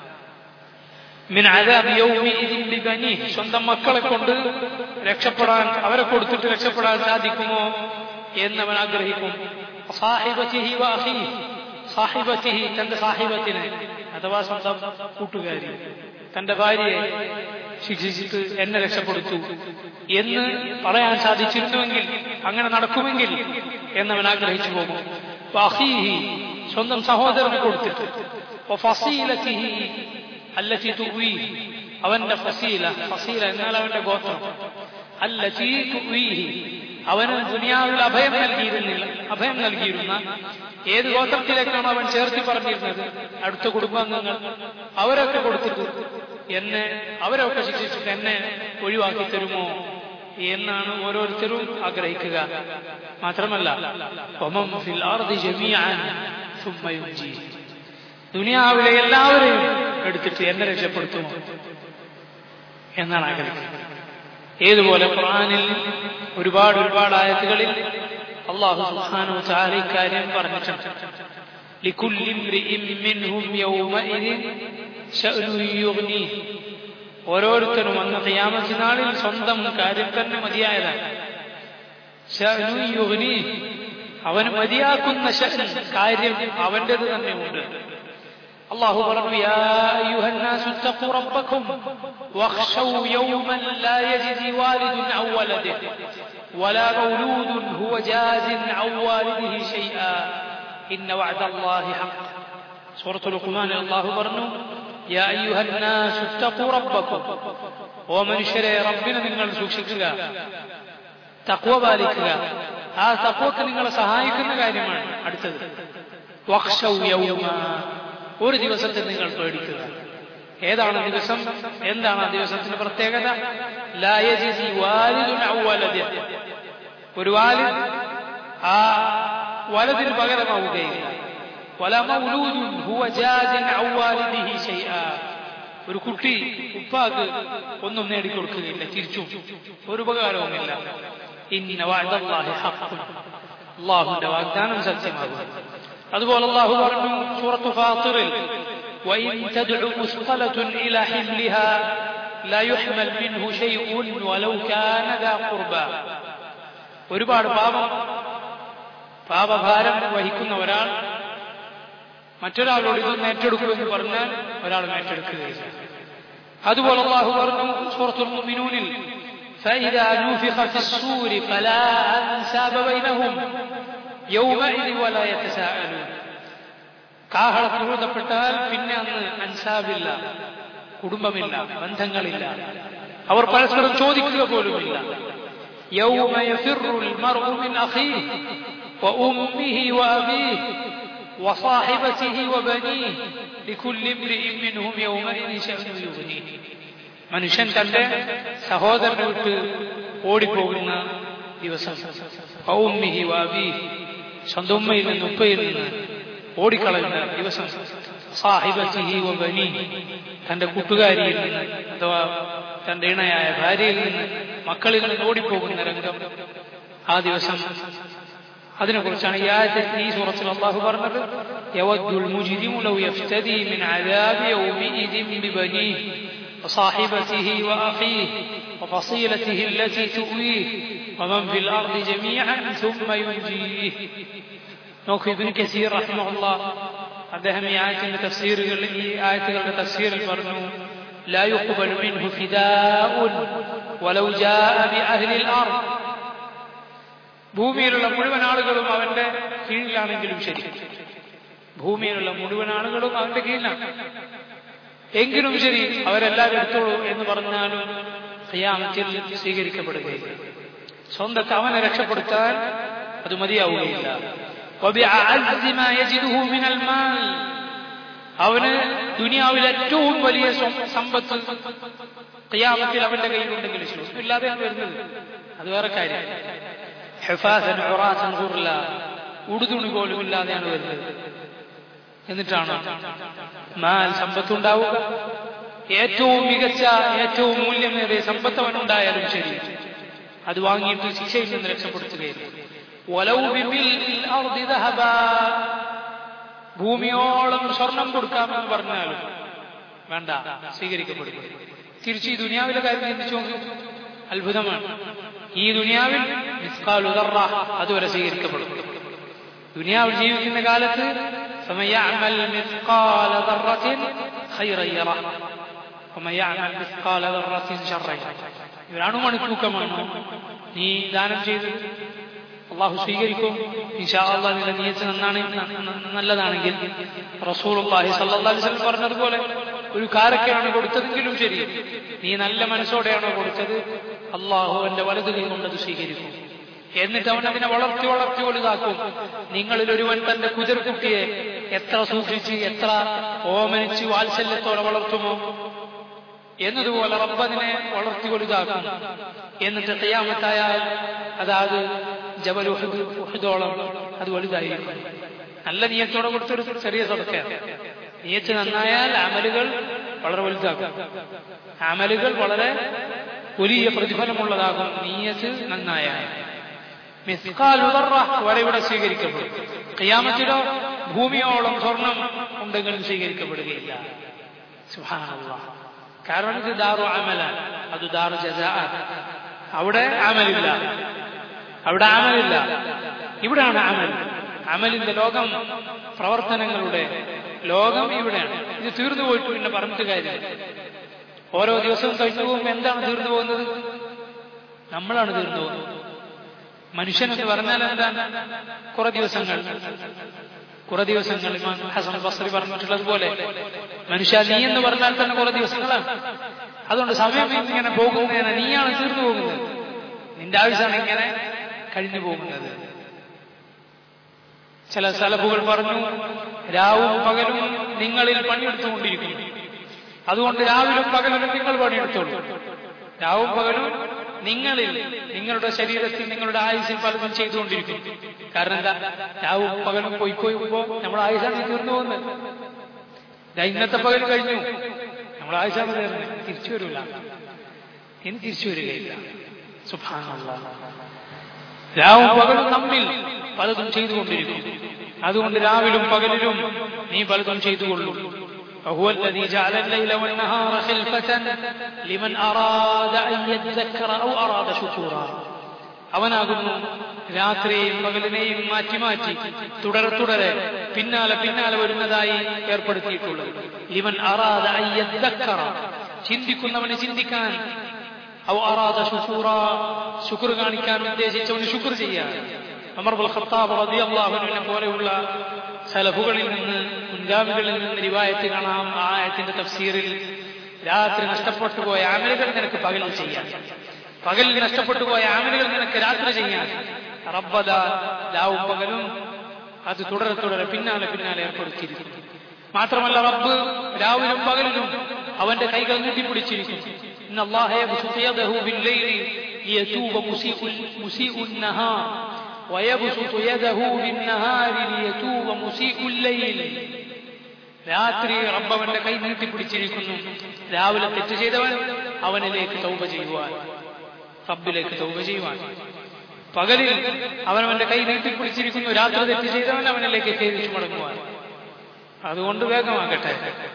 മിൻ അദാബി യൗമിഇദിൻ ബിബനീഹ് സ്വന്തം മക്കളെ കൊണ്ട് രക്ഷപ്പെടാൻ അവരെ കൊടുത്തിട്ട് രക്ഷപ്പെടാൻ സാധിക്കുമോ എന്നവൻ ആഗ്രഹിക്കും സാഹിബത്തിഹി വഅഖീഹി സാഹിബത്തിഹി തന്റെ സാഹിബത്തിനെ അഥവാ സ്വന്തം കൂട്ടുകാരി തന്റെ ഭാര്യയെ ശിക്ഷിച്ചിട്ട് എന്നെ രക്ഷപ്പെടുത്തു എന്ന് പറയാൻ സാധിച്ചിരുന്നുവെങ്കിൽ അങ്ങനെ നടക്കുമെങ്കിൽ എന്നവൻ ആഗ്രഹിച്ചു പോകും വഅഖീഹി സ്വന്തം സഹോദരന് കൊടുത്തിട്ട് വഫസീലത്തിഹി അല്ലത്തി തുവീഹി അവന്റെ ഫസീല ഫസീല എന്നാൽ അവന്റെ ഗോത്രം അല്ലത്തി തുവീഹി അവന് ദുനിയാവിൽ അഭയം നൽകിയിരുന്നില്ല അഭയം നൽകിയിരുന്ന ഏത് ഗോത്രത്തിലേക്കാണ് അവൻ ചേർത്തി പറഞ്ഞിരുന്നത് അടുത്ത കുടുംബാംഗങ്ങൾ അവരൊക്കെ കൊടുത്തിട്ട് എന്നെ അവരൊക്കെ ശിക്ഷിച്ചിട്ട് എന്നെ ഒഴിവാക്കി തരുമോ എന്നാണ് ഓരോരുത്തരും ആഗ്രഹിക്കുക മാത്രമല്ല വമൻ ഫിൽ അർദി ജമീഅൻ ثم ينجيه ദുനിയാവിലെ എല്ലാവരെയും എടുത്തിട്ട് എന്നെ രക്ഷപ്പെടുത്തുമോ എന്നാണ് ആഗ്രഹിക്കുന്നത് ഏതുപോലെ ഖുർആനിൽ ഒരുപാട് ഒരുപാട് ആയത്തുകളിൽ അള്ളാഹു സുബ്ഹാനഹു വതആല ഇക്കാര്യം പറഞ്ഞിട്ടുണ്ട് لكل امرئ منهم يومئذ شأن يغنيه ഓരോരുത്തരും അന്ന് ഖിയാമത്ത് നാളിൽ സ്വന്തം കാര്യം തന്നെ മതിയായതാണ് ശഅനു യുഗ്നീഹ്. അവന് മതിയാക്കുന്ന ശഅൻ കാര്യം അവന്റേത് തന്നെ ഉണ്ട് അള്ളാഹു പറഞ്ഞു യാ അയ്യുഹന്നാസു ഇത്തഖൂ റബ്ബക്കും വഖ്ശൗ യൗമൻ ലാ യജ്സി വാലിദുൻ ഔ വലദിഹി ولا مولود هو جاز عن والده شيئا إن وعد الله حق سورة لقمان الله برنو يا أيها الناس اتقوا ربكم ومن شرع ربنا നിങ്ങൾ സൂക്ഷിക്കുക തക്വ പാലിക്കുക ആ തക്വക്ക് നിങ്ങളെ സഹായിക്കുന്ന കാര്യമാണ് അടുത്തത് വഖ്ശൗ യൗമ ഒരു ദിവസത്തെ നിങ്ങൾ പേടിക്കുക ഏതാണ് ദിവസം എന്താണ് ആ ദിവസത്തിന്റെ പ്രത്യേകത ലാ യജ്സി വാലിദുൻ ഔ വലദിഹി. ഒരു വാലിദ് ആ വലതിന് പകരമാവുകയില്ല വല മൗലൂദുൻ ഹുവ ജാദിൻ ഔ വാലിദിഹി ശൈആ. ഒരു കുട്ടി ഉപ്പാക്ക് ഒന്നും നേടിക്കൊടുക്കുകയില്ല തിരിച്ചും ഒരു ഉപകാരവുമില്ല ഇന്ന വഅദല്ലാഹി ഹഖ്ഖുൻ അല്ലാഹുവിന്റെ വാഗ്ദാനം സത്യമാകും അതുപോലെ അല്ലാഹു പറഞ്ഞു സൂറത്തു ഫാത്തിറിൽ وإن تدع مثقلة إلى حملها لا يحمل منه شيء ولو كان ذا قربى ഒരുപാട് പാപം പാപഭാരം വഹിക്കുന്ന ഒരാൾ മറ്റൊരാളോട് ഇത് ഏറ്റെടുക്കൂ എന്ന് പറഞ്ഞാൽ ഒരാൾ ഏറ്റെടുക്കുകയില്ല അതുപോലെ അള്ളാഹു പറഞ്ഞു സൂറത്തുൽ മുഅ്മിനൂനിൽ فإذا نفخ في الصور فلا أنساب بينهم يومئذ ولا يتساءلون കാഹളത്തിൽ ഊതപ്പെട്ടാൽ പിന്നെ അന്ന് അൻസാബില്ല കുടുംബമില്ല ബന്ധങ്ങളില്ല അവർ പരസ്പരം ചോദിക്കുക പോലുമില്ല يوم يفر المرء من أخيه وأمه وأبيه وصاحبته وبنيه لكل امرئ منهم يومئذ شأن يغنيه മനുഷ്യൻ തന്റെ സഹോദരനെ വിട്ട് ഓടിപ്പോകുന്ന ദിവസം ഔമ്മിഹി വാബി സ്വന്തം ഉമ്മയിൽ നിന്ന് ഉപ്പയിൽ നിന്ന് ഓടിക്കളയുന്ന ദിവസം സാഹിബിഹി വബനി തന്റെ കൂട്ടുകാരിയിൽ നിന്ന് അഥവാ തന്റെ ഇണയായ ഭാര്യയിൽ നിന്ന് മക്കളിൽ നിന്ന് ഓടിപ്പോകുന്ന രംഗം ആ ദിവസം അതിനെക്കുറിച്ചാണ് ഈ ആയത്തിൽ ഈ സൂറത്തിൽ അള്ളാഹു പറഞ്ഞത് യവദ്ദുൽ മുജ്രിമു ലൗ യഫ്തദി മിൻ അദാബി യൗമിഇദിൻ ബിബനീഹി وصاحبته وأخيه وفصيلته التي تؤويه ومن في الأرض جميعا ثم ينجيه നോക്കൂ ഇബിന് കസീർ റഹ്മുള്ള അദ്ദേഹം ഈ ആയത്തിന്റെ തഫ്സീറുകളിൽ ഈ ആയത്തുകളുടെ തഫ്സീറിൽ പറഞ്ഞു لا يقبل منه فداء ولو جاء بأهل الأرض ഭൂമിയിലുള്ള മുഴുവൻ ആളുകളും അവന്റെ കീഴിലാണെങ്കിലും ശരി ഭൂമിയിലുള്ള മുഴുവൻ ആളുകളും അവന്റെ കീഴിലാണ് എങ്കിലും ശരി അവരെല്ലാവരും എടുത്തോളൂ എന്ന് പറഞ്ഞാലും ഖിയാമത്തിൽ സ്വീകരിക്കപ്പെടുകയില്ല സ്വന്തത്തെ അവനെ രക്ഷപ്പെടുത്താൻ അത് മതിയാവുകയില്ല وبأعز ما يجده من المال അവന് ദുനിയാവിൽ ഏറ്റവും വലിയ സമ്പത്ത് ഖിയാമത്തിൽ അവന്റെ കയ്യിലുണ്ടെങ്കിൽ ഇല്ലാതെയാണ് വരുന്നത് അത് വേറെ കാര്യം ഹെഫാസൻ ഹുറാസൻ ഹുർല ഉടുതുണി പോലും ഇല്ലാതെയാണ് വരുന്നത് എന്നിട്ടാണ് മാൽ സമ്പത്തുണ്ടാവുക ഏറ്റവും മികച്ച ഏറ്റവും മൂല്യമേറിയ സമ്പത്ത് അവനുണ്ടായാലും ശരി അത് വാങ്ങിയിട്ട് ശിക്ഷയിൽ നിന്ന് രക്ഷപ്പെടുത്തുകയില്ല ഭൂമിയോളം സ്വർണം കൊടുക്കാമെന്ന് പറഞ്ഞാലും വേണ്ട സ്വീകരിക്കപ്പെടുക തിരിച്ച് ഈ ദുനിയാവിലെ കാര്യം ചിന്തിച്ചു നോക്കൂ അത്ഭുതമാണ് ഈ ദുനിയാവിൽ അതുവരെ സ്വീകരിക്കപ്പെടും ദുനിയാവിൽ ജീവിക്കുന്ന കാലത്ത് فمن يعمل مثقال ذرة خيرا يره ومن يعمل مثقال ذرة شرا ഇവരാണ് മണിക്കൂക്കമാണ് നീ ദാനം ചെയ്ത് അള്ളാഹു സ്വീകരിക്കും ഇൻഷാ അള്ളാഹ് നിന്റെ നീയത്ത് നന്നാണ് നല്ലതാണെങ്കിൽ റസൂൽ അള്ളാഹി സല്ലാസ്ലം പറഞ്ഞതുപോലെ ഒരു കാരക്കയാണ് കൊടുത്തതെങ്കിലും ശരി നീ നല്ല മനസ്സോടെയാണോ കൊടുത്തത് അള്ളാഹു എന്റെ വലതു കൈ കൊണ്ടത് സ്വീകരിക്കും എന്നിട്ട് അവൻ അതിനെ വളർത്തി വളർത്തി വലുതാക്കും നിങ്ങളിൽ ഒരുവൻ തന്റെ കുതിർക്കുട്ടിയെ എത്ര സൂക്ഷിച്ച് എത്ര ഓമനിച്ച് വാത്സല്യത്തോടെ വളർത്തുമോ എന്നതുപോലെ റബ്ബതിനെ വളർത്തി വലുതാക്കും എന്നിട്ട് തയ്യാമത്തായാൽ അതായത് ജബൽ ഉഹദോളം അത് വലുതായിരിക്കും നല്ല നീയത്തോടെ കൊടുത്തൊരു ചെറിയ സദക്കയാണ് നീയത്ത് നന്നായാൽ അമലുകൾ വളരെ വലുതാക്കും അമലുകൾ വളരെ വലിയ പ്രതിഫലമുള്ളതാകും നീയത്ത് നന്നായാൽ മിസ്കാൽ വരെ ഇവിടെ സ്വീകരിക്കപ്പെടും ഖിയാമത്തിലോ ഭൂമിയോളം സ്വർണം ഉണ്ടെങ്കിലും സ്വീകരിക്കപ്പെടുകയില്ല സുഹാനുള്ള കാരണം ഇത് ദാറു അമലാണ് അത് ദാറു ജസാ അവിടെ അമലില്ല അവിടെ അമലില്ല ഇവിടെയാണ് അമൽ അമലിന്റെ ലോകം പ്രവർത്തനങ്ങളുടെ ലോകം ഇവിടെയാണ് ഇത് തീർന്നു പോയിട്ട് പിന്നെ പറഞ്ഞിട്ട് കാര്യം ഓരോ ദിവസവും കഴിഞ്ഞു പോകുമ്പോൾ എന്താണ് തീർന്നു പോകുന്നത് നമ്മളാണ് തീർന്നു പോകുന്നത് മനുഷ്യൻ എന്ന് പറഞ്ഞാൽ എന്താണ് കുറെ ദിവസങ്ങൾ കുറെ ദിവസങ്ങൾ ഇമാം ഹസൻ ബസ്രി പറഞ്ഞിട്ടുള്ളത് പോലെ മനുഷ്യ നീ എന്ന് പറഞ്ഞാൽ തന്നെ കുറെ ദിവസങ്ങളാണ് അതുകൊണ്ട് സമയം ഇങ്ങനെ പോകുന്നതിന് നീയാണ് തീർന്നു പോകുന്നത് നിന്റെ ആവശ്യമാണ് ഇങ്ങനെ കഴിഞ്ഞു പോകുന്നത് ചില സ്ഥലപ്പുകൾ പറഞ്ഞു രാവും പകലും നിങ്ങളിൽ പണിയെടുത്തുകൊണ്ടിരിക്കുന്നു അതുകൊണ്ട് രാവിലും പകലും നിങ്ങൾ പണിയെടുത്തോളൂ രാവും പകലും നിങ്ങളിൽ നിങ്ങളുടെ ശരീരത്തിൽ നിങ്ങളുടെ ആയുസിൽ പലതും ചെയ്തുകൊണ്ടിരിക്കും കാരണം എന്താ രാവും പകലും പോയി പോയിപ്പോ നമ്മുടെ ആയുസാണ് തീർന്നു പോകുന്നത് ഇന്നത്തെ പകൽ കഴിഞ്ഞു നമ്മുടെ ആയുസാണ് തീർന്നത് തിരിച്ചു വരില്ല ഇനി തിരിച്ചു വരികയില്ല സുഭാനുള്ള രാവും പകലും തമ്മിൽ പലതും ചെയ്തുകൊണ്ടിരിക്കും അതുകൊണ്ട് രാവിലും പകലിലും നീ പലതും ചെയ്തുകൊള്ളൂ وهو الذي جعل الليل والنهار خلفة لمن أراد أن يذكر أو أراد شكورا അവനാകുന്നു രാത്രിയെയും പകലിനെയും മാറ്റി മാറ്റി തുടരെ തുടരെ പിന്നാലെ പിന്നാലെ വരുന്നതായി ഏർപ്പെടുത്തിയിട്ടുള്ളത് ലിമൻ അറാദ അയ്യദ്ദക്കറ ചിന്തിക്കുന്നവന് ചിന്തിക്കാൻ ഔ അറാദ ശുക്കൂറ ശുക്ർ കാണിക്കാൻ ഉദ്ദേശിച്ചവന് ശുക്ർ ചെയ്യാൻ അമർബുൽ ഖത്താബ് റളിയല്ലാഹുവിനെ പോലെയുള്ള സലഫുകളിൽ നിന്ന് മുൻഗാമികളിൽ നിന്ന് റിവായത്ത് കാണാം ആ ആയത്തിന്റെ തഫ്സീറിൽ രാത്രി നഷ്ടപ്പെട്ടു പോയ ആമലുകൾ നിനക്ക് പകലിൽ ചെയ്യാൻ പകലിൽ നഷ്ടപ്പെട്ടു പോയ ആമലുകൾ നിനക്ക് രാത്രി ചെയ്യാൻ റബ്ബദ രാവും പകലും അത് തുടരെ തുടരെ പിന്നാലെ പിന്നാലെ ഏർപ്പെടുത്തിയിരിക്കുന്നു മാത്രമല്ല റബ്ബ് രാവിലും പകലിലും അവന്റെ കൈകൾ നീട്ടിപ്പിടിച്ചിരിക്കുന്നു إن الله يبسط يده بالليل ليتوب مسيء مسيء النهار ويبسط يده بالنهار ليتوب مسيء الليل രാത്രി റബ്ബവന്റെ കൈ നീട്ടിപ്പിടിച്ചിരിക്കുന്നു രാവിലെ തെറ്റ് ചെയ്തവൻ അവനിലേക്ക് തൗബ ചെയ്യുവാൻ റബ്ബിലേക്ക് തൗബ ചെയ്യുവാൻ പകലിൽ അവനവന്റെ കൈ നീട്ടിപ്പിടിച്ചിരിക്കുന്നു രാത്രി തെറ്റ് ചെയ്തവൻ അവനിലേക്ക് ഖേദിച്ചു മടങ്ങുവാൻ അതുകൊണ്ട് വേഗമാകട്ടെ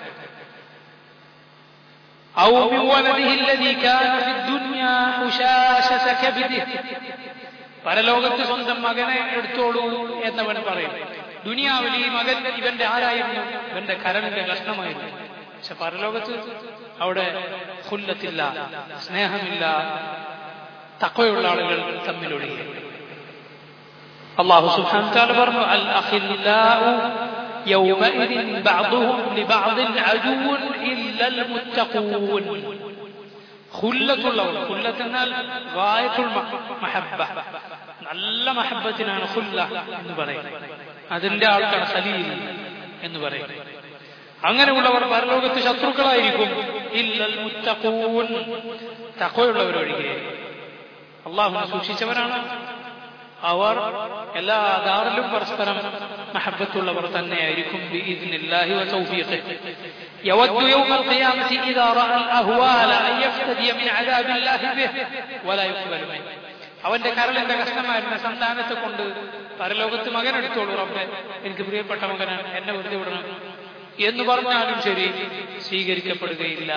أو من ولده الذي كان في الدنيا حشاشة كبده പരലോകത്ത് സ്വന്തം മകനെ എടുത്തോളൂ എന്നവൻ പറയും ദുനിയാവിൽ ഈ മകൻ ഇവന്റെ ആരായിരുന്നു ഇവന്റെ കരണിന്റെ കഷ്ണമായിരുന്നു പക്ഷെ പരലോകത്ത് അവിടെ ഹുല്ലത്തില്ല സ്നേഹമില്ല തക്കയുള്ള ആളുകൾ തമ്മിലൊഴികെ അള്ളാഹു സുഹാൻ പറഞ്ഞു അൽ അഖില്ലാഉ يومئذ بعضهم لبعض عدو إلا المتقون ഖുല്ലത്തുള്ളവർ ഖുല്ലത്ത് എന്നാൽ ഗായത്തുൽ മഹബ്ബ നല്ല മഹബത്തിനാണ് ഖുല്ല എന്ന് പറയുന്നത് അതിന്റെ ആൾക്കാണ് ഖലീൽ എന്ന് പറയുന്നത് അങ്ങനെയുള്ളവർ പരലോകത്ത് ശത്രുക്കളായിരിക്കും ഇല്ലൽ മുത്തഖൂൻ തഖവയുള്ളവരൊഴികെ അള്ളാഹുനെ സൂക്ഷിച്ചവരാണ് അവർ എല്ലാ ദാറിലും പരസ്പരം മഹബത്തുള്ളവർ തന്നെയായിരിക്കും ബിഇذنില്ലാഹി വതൗഫീഖിഹി يود يوم القيامة إذا رأى الأهوال أن يفتدي من عذاب الله به ولا يقبل منه അവന്റെ കരളിന്റെ കഷ്ണമായിരുന്ന സന്താനത്തെ കൊണ്ട് പരലോകത്ത് മകൻ എടുത്തോളൂ റബ്ബെ എനിക്ക് പ്രിയപ്പെട്ട മകനാണ് എന്നെ വെറുതെ വിടണം എന്ന് പറഞ്ഞാലും ശരി സ്വീകരിക്കപ്പെടുകയില്ല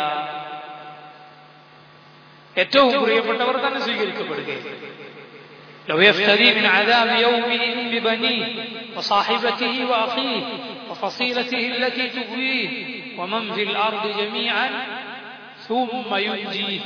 ഏറ്റവും പ്രിയപ്പെട്ടവർ തന്നെ സ്വീകരിക്കപ്പെടുകയില്ല لو يفتدي من عذاب يومئذ ببنيه وصاحبته وأخيه وفصيلته التي تؤويه ومن في الأرض جميعا ثم ينجيه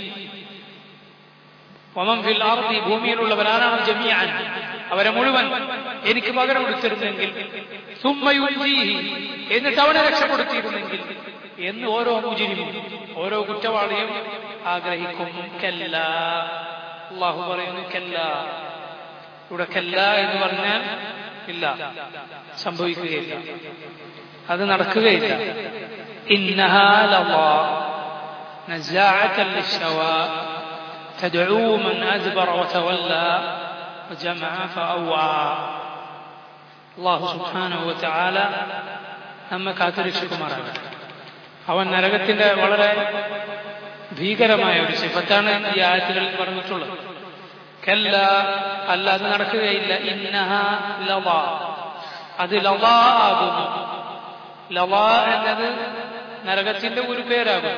ومن في الأرض ഭൂമിയിലുള്ളവരാരാണ് ജമീഅൻ അവരെ മുഴുവൻ എനിക്ക് പകരം എടുത്തിരുന്നെങ്കിൽ സുമ്മയുജീഹി എന്നിട്ട് അവനെ രക്ഷപ്പെടുത്തിയിരുന്നെങ്കിൽ എന്ന് ഓരോ മുജിരിയും ഓരോ കുറ്റവാളിയും ആഗ്രഹിക്കും കല്ല അള്ളാഹു പറയുന്നു കല്ല ഇവിടെ കല്ല എന്ന് പറഞ്ഞാൽ ഇല്ല സംഭവിക്കുകയില്ല അത് നടക്കുകയില്ല إنها لظى نزاعة للشوى تدعو من أدبر وتولى وجمع فأوعى الله سبحانه وتعالى നമ്മെ കാത്തുരക്ഷിക്കുമാറാകട്ടെ അവൻ നരകത്തിന്റെ വളരെ ഭീകരമായ ഒരു സിഫത്താണ് ഈ ആയത്തുകളിൽ പറഞ്ഞിട്ടുള്ളത് കല്ല അല്ല അത് നടക്കുകയില്ല ഇന്നഹ ലവ അത് ലവ ആകുന്നു ലവ എന്നത് നരകത്തിന്റെ ഒരു പേരാകും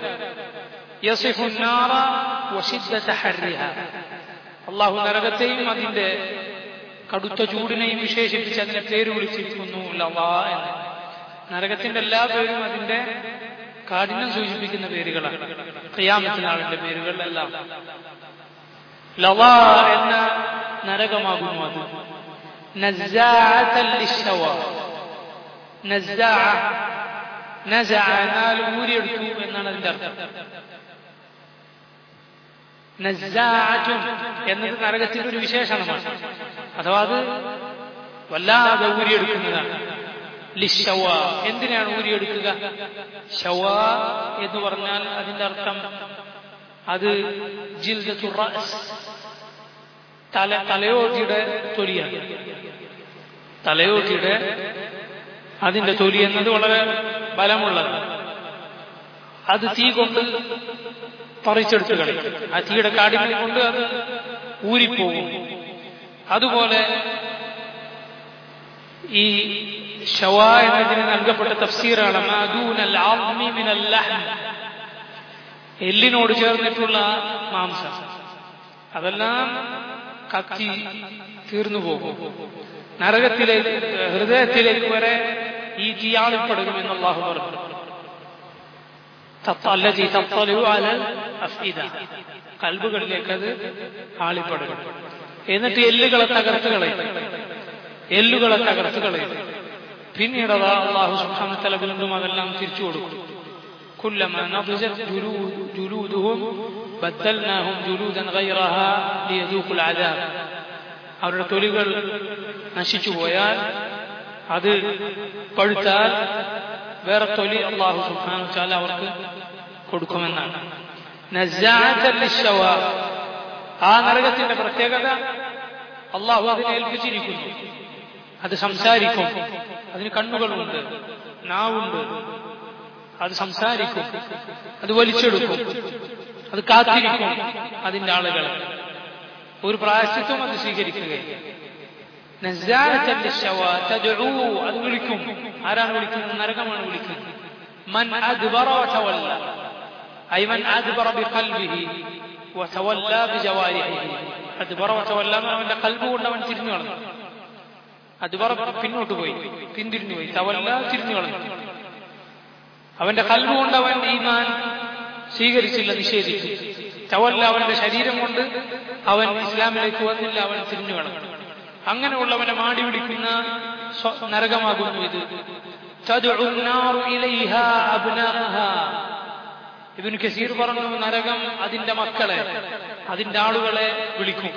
അള്ളാഹു നരകത്തെയും അതിന്റെ കടുത്ത ചൂടിനെയും വിശേഷിപ്പിച്ച് അതിനെ പേര് വിളിച്ചിരിക്കുന്നു ലവ എന്ന് നരകത്തിന്റെ എല്ലാ പേരും അതിന്റെ കാഠിന്യം സൂചിപ്പിക്കുന്ന പേരുകളാണ് ഖിയാമത്തിനാളിന്റെ പേരുകൾ എല്ലാം ലവ എന്ന നരകമാകുന്നു അത് എന്നാൽ ഊരിയെടുത്തു എന്നാണ് അതിന്റെ അർത്ഥം നസ്സാഅത്തുൻ എന്നത് നരകത്തിന്റെ ഒരു വിശേഷണമാണ് അഥവാ അത് വല്ലാതെ ഊരിയെടുക്കുന്നതാണ് ലിഷവ എന്തിനാണ് ഊരിയെടുക്കുക ഷവ എന്ന് പറഞ്ഞാൽ അതിന്റെ അർത്ഥം അത് തല തലയോട്ടിയുടെ തൊലിയാണ് തലയോട്ടിയുടെ അതിന്റെ തൊലി എന്നത് വളരെ ബലമുള്ളത് അത് തീ കൊണ്ട് പറിച്ചെടുത്ത് കളയും ആ തീയുടെ കാഠിന്യം കൊണ്ട് അത് ഊരിപ്പോകും അതുപോലെ ഈ ഷവ എന്നതിന് നൽകപ്പെട്ട തഫ്സീറാണ് മാദൂനൽ ആദ്മി മിനൽ ലഹ്ം എല്ലിനോട് ചേർന്നിട്ടുള്ള മാംസം അതെല്ലാം കത്തി തീർന്നു പോകും നരകത്തിലേക്ക് ഹൃദയത്തിലേക്ക് വരെ ഈ തീയാളിപ്പെടുമെന്ന് അള്ളാഹു പറഞ്ഞു التي تطلع على الأفئدة കൽബുകളിലേക്ക് അത് ആളിപ്പെടും എന്നിട്ട് എല്ലുകളെ തകർത്ത് കളയും എല്ലുകളെ തകർത്ത് കളയും പിന്നീട് അതാ അള്ളാഹു സുഖാനത്തല വീണ്ടും അതെല്ലാം തിരിച്ചു കൊടുക്കും كلما نضجت جلود جلودهم بدلناهم جلودا غيرها ليذوقوا العذاب അവരുടെ തൊലികൾ നശിച്ചു പോയാൽ അത് പഴുത്താൽ വേറെ തൊലി അള്ളാഹു സുഖാൻ വെച്ചാൽ അവർക്ക് കൊടുക്കുമെന്നാണ് ആ നരകത്തിന്റെ പ്രത്യേകത അള്ളാഹു അതിനെ ഏൽപ്പിച്ചിരിക്കുന്നു അത് സംസാരിക്കും അതിന് കണ്ണുകളുണ്ട് നാവുണ്ട് അത് സംസാരിക്കും അത് വലിച്ചെടുക്കും അത് കാത്തിരിക്കും അതിന്റെ ആളുകൾ ഒരു പ്രായശ്ചിത്വം അത് സ്വീകരിക്കുകയില്ല അത് വിളിക്കും ആരാണ് വിളിക്കുന്നത് നരകമാണ് വിളിക്കുന്നത് മൻ അദ്ബറ വതവല്ല ഐ മൻ അദ്ബറ ബിഖൽബിഹി വതവല്ല ബിജവാരിഹിഹി അദ്ബറ വതവല്ല അവന്റെ കൽബ് കൊണ്ട് അവൻ തിരിഞ്ഞു കളഞ്ഞു അദ്ബറ പിന്നോട്ട് പോയി പിന്തിരിഞ്ഞു പോയി തവല്ല തിരിഞ്ഞു കളഞ്ഞു അവന്റെ കൽബ് കൊണ്ട് അവൻ ഈമാൻ സ്വീകരിച്ചില്ല നിഷേധിച്ചു തവല്ല അവന്റെ ശരീരം കൊണ്ട് അവൻ ഇസ്ലാമിലേക്ക് വന്നില്ല അവൻ തിരിഞ്ഞു കളഞ്ഞു അങ്ങനെയുള്ളവനെ മാടി വിളിക്കുന്ന നരകമാകുന്നു ഇത് ഇബിൻ കസീർ പറഞ്ഞു നരകം അതിന്റെ മക്കളെ അതിന്റെ ആളുകളെ വിളിക്കും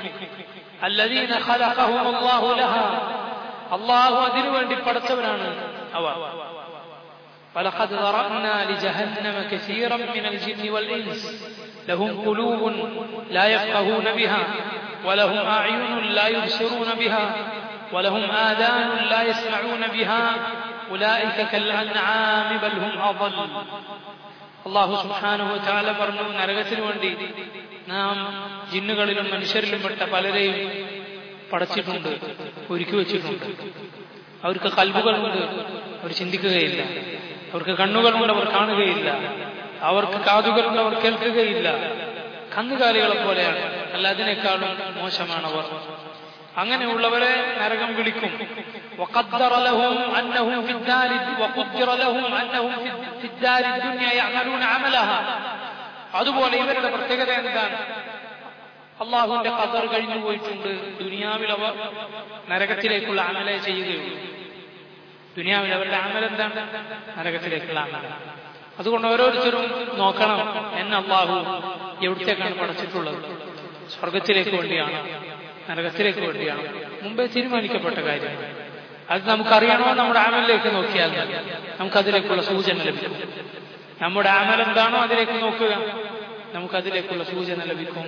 അള്ളാഹു അതിനു വേണ്ടി പടച്ചവനാണ് അവർ ولقد ذرأنا لجهنم كثيرا من الجن والإنس لهم قلوب لا يفقهون بها ولهم أعين لا يبصرون بها ولهم آذان لا يسمعون بها أولئك كالأنعام بل هم أضل അള്ളാഹു സുഹാനുഹു ചാല പറഞ്ഞു നരകത്തിനു വേണ്ടി നാം ജിന്നുകളിലും മനുഷ്യരിലും പെട്ട പലരെയും പടച്ചിട്ടുണ്ട് ഒരുക്കി വെച്ചിട്ടുണ്ട് അവർക്ക് കൽബുകളുണ്ട് അവർ ചിന്തിക്കുകയില്ല അവർക്ക് കണ്ണുകളുണ്ട് അവർ കാണുകയില്ല അവർക്ക് കാതുകളുണ്ട് അവർ കേൾക്കുകയില്ല കന്നുകാലികളെ പോലെയാണ് അല്ല അതിനേക്കാളും മോശമാണ് അവർ അങ്ങനെയുള്ളവരെ നരകം വിളിക്കും وقدر لهم أنهم في الدار وقدر لهم أنهم في الدار الدنيا يعملون عملها അതുപോലെ ഇവരുടെ പ്രത്യേകത എന്താണ് അള്ളാഹുവിന്റെ കദർ കഴിഞ്ഞു പോയിട്ടുണ്ട് ദുനിയാവിൽ അവർ നരകത്തിലേക്കുള്ള അമലെ ചെയ്യുകയുള്ളൂ ദുനിയാവിൽ അവരുടെ അമൽ എന്താണ് നരകത്തിലേക്കുള്ള അമല അതുകൊണ്ട് ഓരോരുത്തരും നോക്കണം എന്നെ അള്ളാഹു എവിടത്തേക്കാണ് പഠിച്ചിട്ടുള്ളത് സ്വർഗത്തിലേക്ക് വേണ്ടിയാണ് നരകത്തിലേക്ക് വേണ്ടിയാണ് മുമ്പേ തീരുമാനിക്കപ്പെട്ട കാര്യം അത് നമുക്കറിയണോ നമ്മുടെ ആമലിലേക്ക് നോക്കിയാൽ മതി നമുക്കതിലേക്കുള്ള സൂചന ലഭിക്കും നമ്മുടെ ആമൽ എന്താണോ അതിലേക്ക് നോക്കുക നമുക്കതിലേക്കുള്ള സൂചന ലഭിക്കും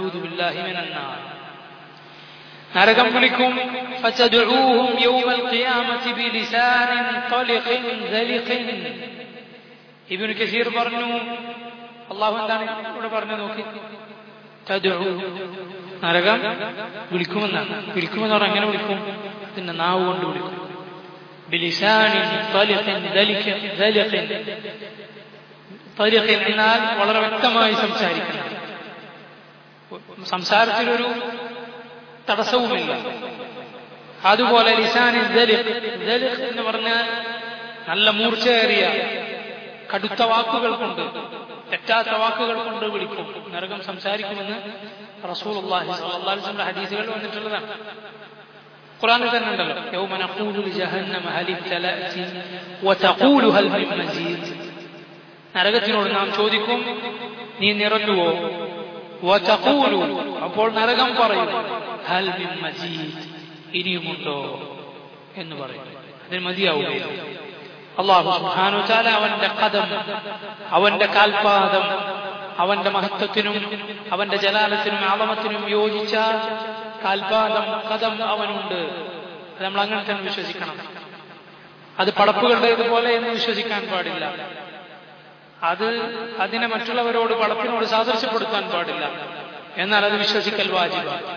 നരകം വിളിക്കും فتدعوهم يوم القيامة بلسان طلق ذلق ഇബിൻ കസീർ പറഞ്ഞു അള്ളാഹു എന്താണ് ഇവിടെ പറഞ്ഞു നോക്കി തദുഉ നരകം വിളിക്കുമെന്നാണ് വിളിക്കുമെന്ന് പറഞ്ഞാൽ എങ്ങനെ വിളിക്കും പിന്നെ നാവ് കൊണ്ട് വിളിക്കും ബിലിസാനിൻ തലിഖിൻ ദലിഖിൻ ദലിഖിൻ തലിഖിൻ എന്നാൽ വളരെ വ്യക്തമായി സംസാരിക്കണം സംസാരത്തിലൊരു തടസ്സവുമില്ല അതുപോലെ ലിസാനിൻ ദലിഖ് ദലിഖ് എന്ന് പറഞ്ഞാൽ നല്ല മൂർച്ചയേറിയ കടുത്ത വാക്കുകൾ കൊണ്ട് തെറ്റാത്ത വാക്കുകൾ കൊണ്ട് വിളിക്കും നരകം സംസാരിക്കുമെന്ന് റസൂൽ അള്ളാഹിന്റെ ഹദീസുകൾ വന്നിട്ടുള്ളതാണ് ഖുറാനിൽ തന്നെ ഉണ്ടല്ലോ യൗമ നഖൂലു ലിജഹന്നമ ഹൽ ഇബ്തലഅതി വതഖൂലു ഹൽ മിൻ മസീദ് നരകത്തിനോട് നാം ചോദിക്കും നീ നിറഞ്ഞുവോ വതഖൂലു അപ്പോൾ നരകം പറയും ഹൽ മിൻ മസീദ് ഇനിയുമുണ്ടോ എന്ന് പറയും അതിന് മതിയാവുകയില്ല അള്ളാഹു സുബ്ഹാനഹു വതആല അവന്റെ കദം അവന്റെ കാൽപാദം അവന്റെ മഹത്വത്തിനും അവന്റെ ജലാലത്തിനും ആളമത്തിനും യോജിച്ച കാൽപാദം കഥം അവനുണ്ട് അത് നമ്മൾ അങ്ങനെ തന്നെ വിശ്വസിക്കണം അത് പടപ്പുകളുടേതുപോലെ എന്ന് വിശ്വസിക്കാൻ പാടില്ല അത് അതിനെ മറ്റുള്ളവരോട് പടപ്പിനോട് സാദൃശ്യപ്പെടുത്താൻ പാടില്ല എന്നാൽ അത് വിശ്വസിക്കൽ വാജിബ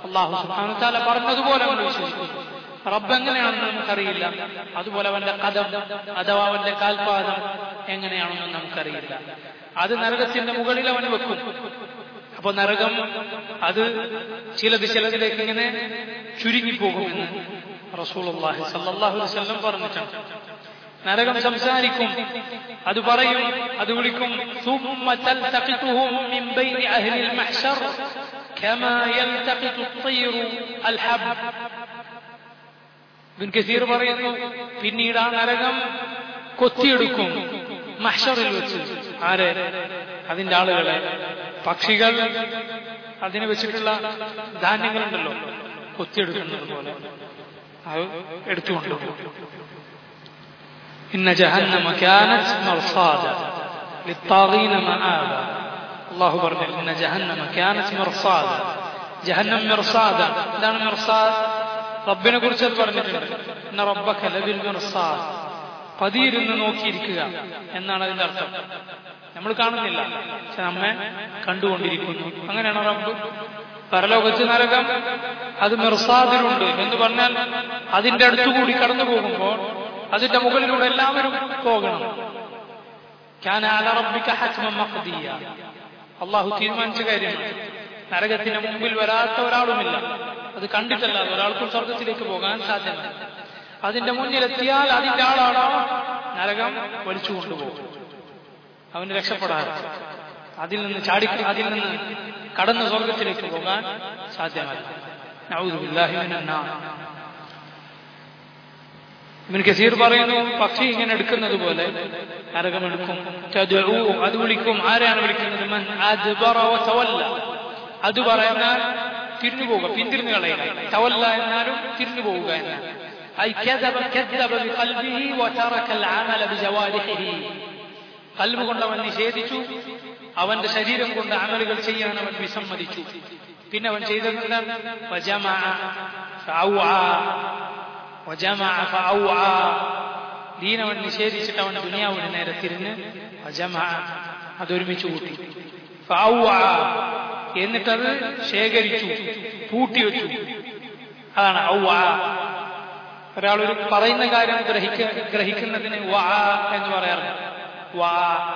അള്ളാഹു സുബ്ഹാനഹു താല പറഞ്ഞതുപോലെ നമ്മൾ വിശ്വസിക്കുന്നു റബ്ബ് എങ്ങനെയാണെന്ന് നമുക്കറിയില്ല അതുപോലെ അവന്റെ കഥം അഥവാ അവന്റെ കാൽപാദം എങ്ങനെയാണെന്ന് നമുക്കറിയില്ല അത് നരകത്തിന്റെ മുകളിൽ അവൻ വെക്കും അപ്പൊ നരകം അത് ചിലത് ചിലതിലേക്ക് ഇങ്ങനെ ചുരുങ്ങിപ്പോകുമെന്ന് റസൂലുള്ളാഹി സല്ലല്ലാഹു അലൈഹി വസല്ലം പറഞ്ഞിട്ടുണ്ട് നരകം സംസാരിക്കും അത് പറയും അത് വിളിക്കും ثم تلتقطهم من بين أهل المحشر كما يلتقط الطير الحب ഇബിൻ കസീർ പറയുന്നു പിന്നീട് ആ നരകം കൊത്തിയെടുക്കും മഹ്ഷറിൽ വെച്ച് ആരെ അതിന്റെ ആളുകളെ പക്ഷികൾ അതിനെ വെച്ചിട്ടുള്ള ധാന്യങ്ങളുണ്ടല്ലോ കൊത്തിയെടുക്കുന്നത് പോലെ അത് എടുത്തുകൊണ്ടുപോകും إن جهنم كانت مرصادا للطاغين مآبا الله പറഞ്ഞു إن جهنم كانت مرصادا جهنم مرصادا എന്താണ് مرصاد റബ്ബിനെ കുറിച്ച് അത് പറഞ്ഞിട്ടുണ്ട് ഇന്ന റബ്ബക ലബിൽ മിർസാദ് പതിയിരുന്ന് നോക്കിയിരിക്കുക എന്നാണ് അതിന്റെ അർത്ഥം നമ്മൾ കാണുന്നില്ല പക്ഷെ നമ്മെ കണ്ടുകൊണ്ടിരിക്കുന്നു അങ്ങനെയാണ് റബ്ബ് പരലോകത്ത് നരകം അത് മിർസാദിലുണ്ട് എന്ന് പറഞ്ഞാൽ അതിന്റെ അടുത്തുകൂടി കടന്നു പോകുമ്പോൾ അതിന്റെ മുകളിലൂടെ എല്ലാവരും പോകണം كان على ربك حتما مقضيا അള്ളാഹു തീരുമാനിച്ച കാര്യമാണ് നരകത്തിന് മുമ്പിൽ വരാത്ത ഒരാളുമില്ല അത് കണ്ടിട്ടല്ലാതെ ഒരാൾക്കും സ്വർഗത്തിലേക്ക് പോകാൻ സാധ്യമല്ല അതിന്റെ മുന്നിലെത്തിയാൽ അതിന്റെ ആളാണോ നരകം വലിച്ചു കൊണ്ടുപോകും അവന് രക്ഷപ്പെടാതെ അതിൽ നിന്ന് ചാടി അതിൽ നിന്ന് കടന്ന് സ്വർഗത്തിലേക്ക് പോകാൻ സാധ്യമല്ല നഊദു ബില്ലാഹി മിനന്നാർ ഇവൻ കസീർ പറയുന്നു പക്ഷി ഇങ്ങനെ എടുക്കുന്നത് പോലെ നരകമെടുക്കും തദ്ഉ, അത് വിളിക്കും ആരെയാണ് വിളിക്കുന്നത് മൻ അദ്ബറ വതവല്ല അത് പറയുന്നാൽ തിരിഞ്ഞു പോവുക പിന്തിരിഞ്ഞു കളയുക തവല്ല എന്നാലും തിരിഞ്ഞു പോവുക എന്നാണ് ഐ كذب كذب بقلبه وترك العمل بجوارحه കൽബ് കൊണ്ട് അവൻ നിഷേധിച്ചു അവന്റെ ശരീരം കൊണ്ട് അമലുകൾ ചെയ്യാൻ അവൻ വിസമ്മതിച്ചു പിന്നെ അവൻ ചെയ്തത് എന്താണ് വജമഅ ഫഅവഅ വജമഅ ഫഅവഅ ദീൻ അവൻ നിഷേധിച്ചിട്ട് അവൻ ദുനിയാവിന് നേരെ തിരിഞ്ഞ് വജമഅ അതൊരുമിച്ച് കൂട്ടി ഫഅവഅ എന്നിട്ടത് ശേഖരിച്ചു പൂട്ടിവെച്ചു അതാണ് ഔവ ഒരാൾ ഒരു പറയുന്ന കാര്യം ഗ്രഹിക്ക ഗ്രഹിക്കുന്നതിന് വാ എന്ന് പറയാറുണ്ട് വാ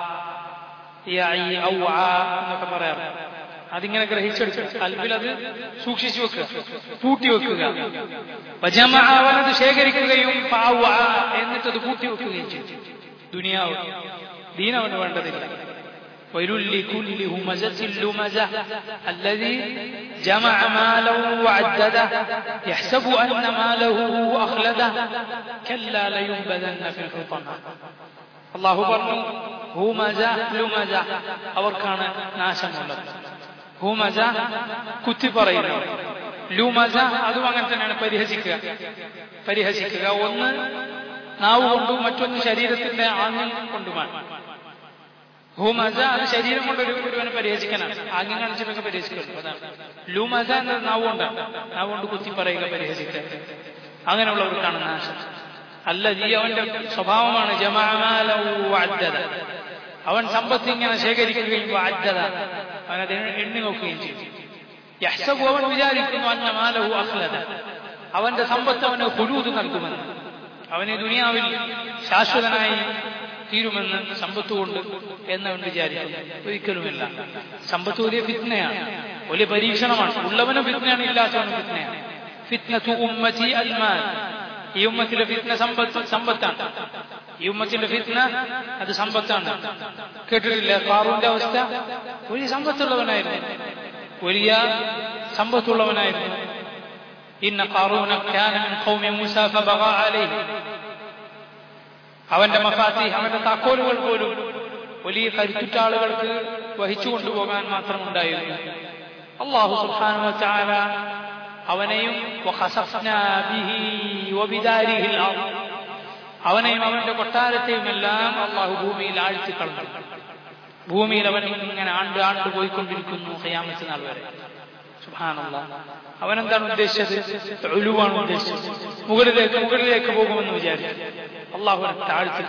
യഈ ഔവ എന്നൊക്കെ പറയാറുണ്ട് അതിങ്ങനെ ഗ്രഹിച്ചെടുക്കുക കൽബിൽ അത് സൂക്ഷിച്ചു വെക്കുക പൂട്ടി വെക്കുക വജമഅ അവനത് ശേഖരിക്കുകയും ഫഅവ എന്നിട്ടത് പൂട്ടി വെക്കുകയും ചെയ്തു ദുനിയാവ് ദീനവന് വേണ്ടതില്ല ويل لكل همزة لمزة الذي جمع ماله وعدده يحسب أن ماله أخلده كلا لينبذن في الحطمة الله പറഞ്ഞു ഹൂമജ ലുമജ അവർക്കാണ് നാശമുള്ളത് ഹൂമജ കുത്തി പറയുന്നു ലുമജ അതും അങ്ങനെ തന്നെയാണ് പരിഹസിക്കുക പരിഹസിക്കുക ഒന്ന് നാവ് കൊണ്ടും മറ്റൊന്ന് ശരീരത്തിന്റെ ആംഗ്യം കൊണ്ടുമാണ് ഹൂമജ അത് ശരീരം കൊണ്ട് ഒരു ഒരുവനെ പരിഹസിക്കാനാണ് ആംഗ്യം കാണിച്ചിട്ടൊക്കെ പരിഹസിക്കുന്നു അതാണ് ലൂമജ എന്നത് നാവ് കൊണ്ടാണ് നാവ് കൊണ്ട് കുത്തി പറയുക പരിഹസിക്കുക അങ്ങനെയുള്ളവർക്കാണ് നാശം അല്ല ഈ അവന്റെ സ്വഭാവമാണ് ജമാഅദ അവൻ സമ്പത്ത് ഇങ്ങനെ ശേഖരിക്കുകയും വാദ്യത അവനത് എണ്ണി നോക്കുകയും ചെയ്യും യഹ്സബു അവൻ വിചാരിക്കുന്നു അന്ന മാലഹു അഖ്ലദ അവന്റെ സമ്പത്ത് അവന് ഹുലൂദ് നൽകുമെന്ന് അവനെ ദുനിയാവിൽ ശാശ്വതനായി തീരുമെന്ന് സമ്പത്ത് കൊണ്ട് എന്നവൻ വിചാരിക്കുന്നു ഒരിക്കലുമില്ല സമ്പത്ത് വലിയ ഫിത്നയാണ് വലിയ പരീക്ഷണമാണ് ഉള്ളവനും ഫിത്നയാണ് ഇല്ലാത്തവനും ഫിത്നയാണ് ഫിത്നത്തു ഉമ്മത്തി അൽമാൻ ഈ ഉമ്മത്തിലെ ഫിത്ന സമ്പത്ത് സമ്പത്താണ് ഈ ഉമ്മത്തിന്റെ ഫിത്ന അത് സമ്പത്താണ് കേട്ടിട്ടില്ല ഫാറൂന്റെ അവസ്ഥ വലിയ സമ്പത്തുള്ളവനായിരുന്നു വലിയ സമ്പത്തുള്ളവനായിരുന്നു ഇന്ന ഖാറൂന കാന മിൻ ഖൗമി മൂസ ഫബഗ അലൈഹി അവന്റെ മഫാത്തി അവന്റെ താക്കോലുകൾ പോലും വലിയ കരുത്തുറ്റ ആളുകൾക്ക് വഹിച്ചു കൊണ്ടുപോകാൻ മാത്രം ഉണ്ടായിരുന്നു അള്ളാഹു സുബ്ഹാനഹു വതആല അവനെയും വഖസഫ്നാ ബിഹി വബിദാരിഹി അൽ-അർദ് അവനെയും അവന്റെ കൊട്ടാരത്തെയും എല്ലാം അള്ളാഹു ഭൂമിയിൽ ആഴ്ത്തി കളഞ്ഞു ഭൂമിയിൽ അവൻ ഇങ്ങനെ ആണ്ട് ആണ്ട് പോയിക്കൊണ്ടിരിക്കുന്നു ഖിയാമത്ത് നാൾ വരെ സുബ്ഹാനല്ലാഹ് അവനെന്താണ് ഉദ്ദേശിച്ചത് ഒലുവാണ് ഉദ്ദേശിച്ചത് മുകളിലേക്ക് മുകളിലേക്ക് പോകുമെന്ന് വിചാരിച്ചു അള്ളാഹു താഴ്ത്തി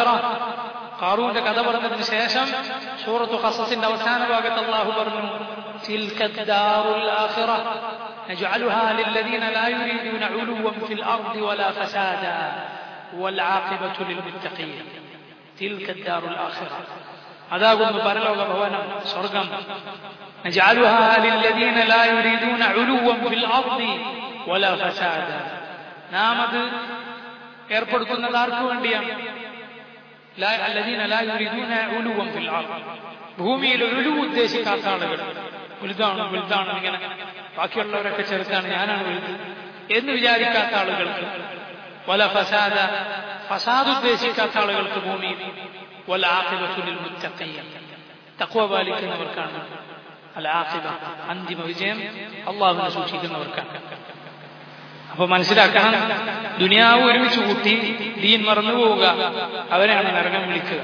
ഖാറൂന്റെ കഥ പറഞ്ഞതിന് ശേഷം സൂറത്തു ഖസസിന്റെ അവസാന ഭാഗത്ത് അള്ളാഹു പറഞ്ഞു تلك الدار الآخرة نجعلها للذين لا يريدون علوا في الأرض ولا فسادا والعاقبة للمتقين تلك الدار الآخرة അതാകുന്നു പരലോക ഭവനം സ്വർഗം نجعلها للذين لا يريدون علوا في الأرض ولا فسادا നാം അത് ഏർപ്പെടുത്തുന്നത് ആർക്കു വേണ്ടിയാണ് الذين لا يريدون علوا في الأرض ഭൂമിയിൽ ഒരു ഉദ്ദേശിക്കാത്ത ആളുകൾ വലുതാണ് വലുതാണ് ഇങ്ങനെ ബാക്കിയുള്ളവരൊക്കെ ചെറുത്താണ് ഞാനാണ് വലുത് എന്ന് വിചാരിക്കാത്ത ആളുകൾക്ക് വല ഫസാദ ഫസാദ് ഉദ്ദേശിക്കാത്ത ആളുകൾക്ക് ഭൂമിയിൽ വല ആഖിബത്തുൽ മുത്തഖിയ തഖ്വ പാലിക്കുന്നവർക്കാണ് അൽ ആഖിബ അന്തിമ വിജയം അള്ളാഹുവിനെ സൂക്ഷിക്കുന്നവർക്കാണ് അപ്പൊ മനസ്സിലാക്കണം ദുനിയാവ് ഒരുമിച്ച് കൂട്ടി ദീൻ മറന്നു പോവുക അവരെയാണ് നരകം വിളിക്കുക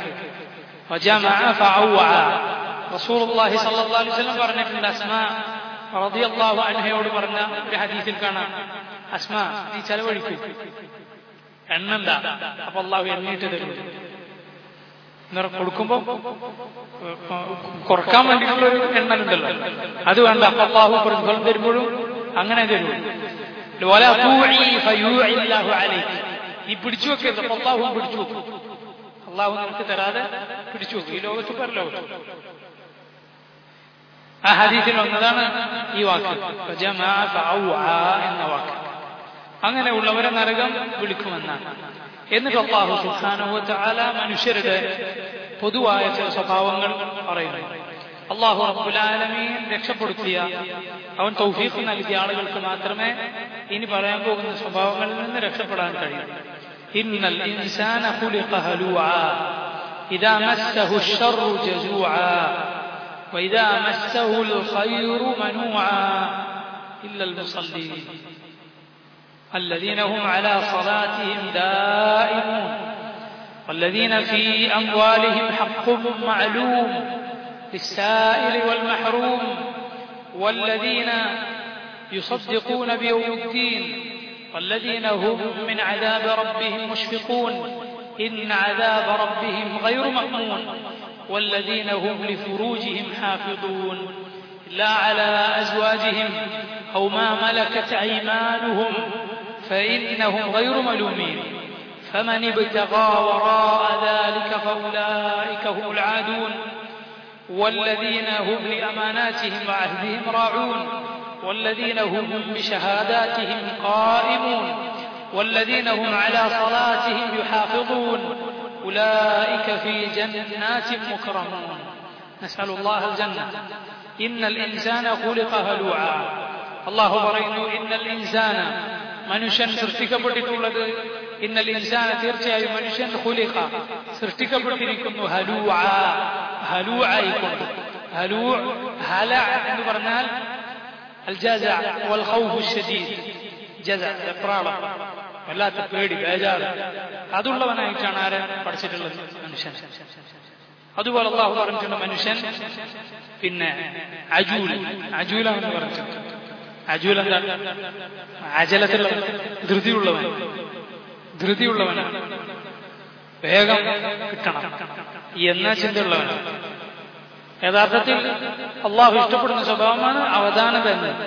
റസൂലുള്ളാഹി സ്വല്ലല്ലാഹു അലൈഹി വസല്ലം പറഞ്ഞിട്ടുണ്ട് അസ്മാ റളിയല്ലാഹു അൻഹയോട് പറഞ്ഞ ഒരു ഹദീസിൽ കാണാം അസ്മാ നീ ചെലവഴിക്കൂ എണ്ണണ്ട അപ്പൊ അള്ളാഹു എണ്ണീട്ട് തരും നിറ കൊടുക്കുമ്പോ കുറക്കാൻ വേണ്ടിയിട്ടുള്ള ഒരു എണ്ണലുണ്ടല്ലോ അത് വേണ്ട അപ്പൊ അള്ളാഹു പ്രതിഫലം തരുമ്പോഴും അങ്ങനെ തരും നീ പിടിച്ചു വെക്കരുത് അപ്പൊ അള്ളാഹു പിടിച്ചു വെക്കും അള്ളാഹു നിനക്ക് തരാതെ പിടിച്ചു വെക്കും ഈ ലോകത്ത് പരലോകത്ത് ആ ഹദീസിൽ വന്നതാണ് ഈ വാക്ക് എന്ന വാക്ക് അങ്ങനെയുള്ളവരെ നരകം വിളിക്കുമെന്നാണ് എന്നിട്ട് അള്ളാഹു സുഖാനുഭവത്താല മനുഷ്യരുടെ പൊതുവായ ചില സ്വഭാവങ്ങൾ പറയുന്നു അള്ളാഹു റബ്ബുലാലമീൻ രക്ഷപ്പെടുത്തിയ അവൻ തൗഫീഖ് നൽകിയ ആളുകൾക്ക് മാത്രമേ ഇനി പറയാൻ പോകുന്ന സ്വഭാവങ്ങളിൽ നിന്ന് രക്ഷപ്പെടാൻ കഴിയൂ ഇന്നൽ ഇൻസാന ഖുലിഖ ഹലുആ ഇദാ മസ്സഹു الشر ജസൂആ وإذا مسه الخير منوعا إلا المصلين الذين هم على صلاتهم دائمون والذين في أموالهم حق معلوم للسائل والمحروم والذين يصدقون بيوم الدين والذين هم من عذاب ربهم مشفقون إن عذاب ربهم غير مأمون والذين هم لفروجهم حافظون لا على أزواجهم أو ما ملكت أيمانهم فإنهم غير ملومين فمن ابتغى وراء ذلك فأولئك هم العادون والذين هم لأماناتهم وعهدهم راعون والذين هم بشهاداتهم قائمون والذين هم على صلاتهم يحافظون أولئك في جنات مكرمون نسأل الله الجنة إن الإنسان خلق هلوعا الله പറയുന്നു إن الإنسان മനുഷ്യൻ സൃഷ്ടിക്കപ്പെട്ടിട്ടുള്ളത് ഇന്നൽ ഇൻസാന തീർച്ചയായും മനുഷ്യൻ ഹുലിഖ സൃഷ്ടിക്കപ്പെട്ടിരിക്കുന്നു ഹലൂഅ ഹലൂ ആയിക്കൊണ്ട് ഹലൂ ഹല എന്ന് പറഞ്ഞാൽ അൽ ജസ വൽ ഖൗഫു ഷദീദ് ജസ വെപ്രാളം വല്ലാത്ത പേടി ബേജാറ് അതുള്ളവനായിട്ടാണ് ആരെ പഠിച്ചിട്ടുള്ളത് മനുഷ്യൻ അതുപോലെ അള്ളാഹു പറഞ്ഞിട്ടുണ്ട് മനുഷ്യൻ പിന്നെ അജൂൽ അജൂലാണെന്ന് പറഞ്ഞിട്ടുണ്ട് അജൂൽ എന്താണ് അജലത്തിലുള്ള ധൃതിയുള്ളവൻ ധൃതിയുള്ളവനാണ് വേഗം കിട്ടണം എന്ന ചിന്തയുള്ളവനാണ് യഥാർത്ഥത്തിൽ അള്ളാഹു ഇഷ്ടപ്പെടുന്ന സ്വഭാവമാണ് അവധാനത എന്നത്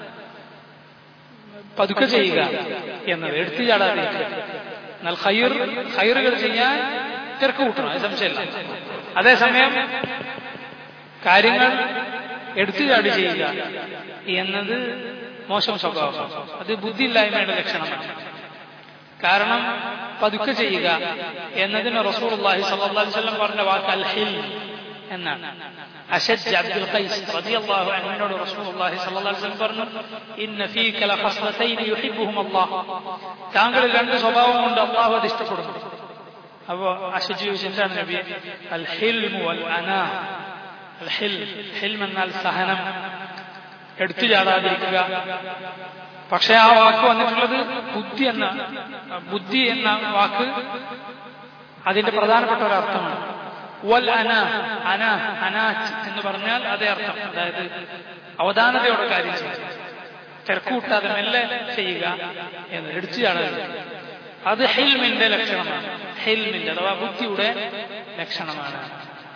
പതുക്കെ ചെയ്യുക എന്നത് എടുത്തു ചാടാതിരിക്കുക എന്നാൽ ഹൈർ ഹൈറുകൾ ചെയ്യാൻ തിരക്ക് കൂട്ടണം അത് സംശയമില്ല അതേസമയം കാര്യങ്ങൾ എടുത്തു ചാടി ചെയ്യുക എന്നത് മോശം സ്വഭാവം അത് ബുദ്ധിയില്ലായ്മയുടെ ലക്ഷണമാണ് കാരണം പതുക്കെ ചെയ്യുക എന്നതിന് റസൂൽ അള്ളാഹി സല്ലല്ലാഹു അലൈഹി വസല്ലം പറഞ്ഞ വാക്ക് അൽ ഹിൽ എന്നാണ് അഷജ് അബ്ദുൽ ഖൈസ് റളിയല്ലാഹു അൻഹുവിനോട് റസൂലുള്ളാഹി സ്വല്ലല്ലാഹു അലൈഹി വസല്ലം പറഞ്ഞു ഇന്ന ഫീക ലഖസ്ലതൈൻ യുഹിബ്ബുഹും അല്ലാഹ് താങ്കൾ രണ്ട് സ്വഭാവമുണ്ട് അല്ലാഹു അത് ഇഷ്ടപ്പെടുന്നു അപ്പോൾ അഷജ് ചോദിച്ചു എന്താണ് നബി അൽ ഹിൽമു വൽ അനാ അൽ ഹിൽ ഹിൽം എന്നാൽ സഹനം എടുത്തു ചാടാതിരിക്കുക പക്ഷെ ആ വാക്ക് വന്നിട്ടുള്ളത് ബുദ്ധി എന്ന ബുദ്ധി എന്ന വാക്ക് അതിന്റെ പ്രധാനപ്പെട്ട ഒരു അർത്ഥമാണ് വൽ അന അന അനാറ്റ് എന്ന് പറഞ്ഞാൽ അതേ അർത്ഥം അതായത് അവധാനതയോടെ കാര്യം ചെയ്യുക തിരക്കൂട്ടാതെ മെല്ലെ ചെയ്യുക എന്ന് എടുത്തു ചാടുക അത് ഹെൽമിന്റെ ലക്ഷണമാണ് ഹെൽമിന്റെ അഥവാ ബുദ്ധിയുടെ ലക്ഷണമാണ്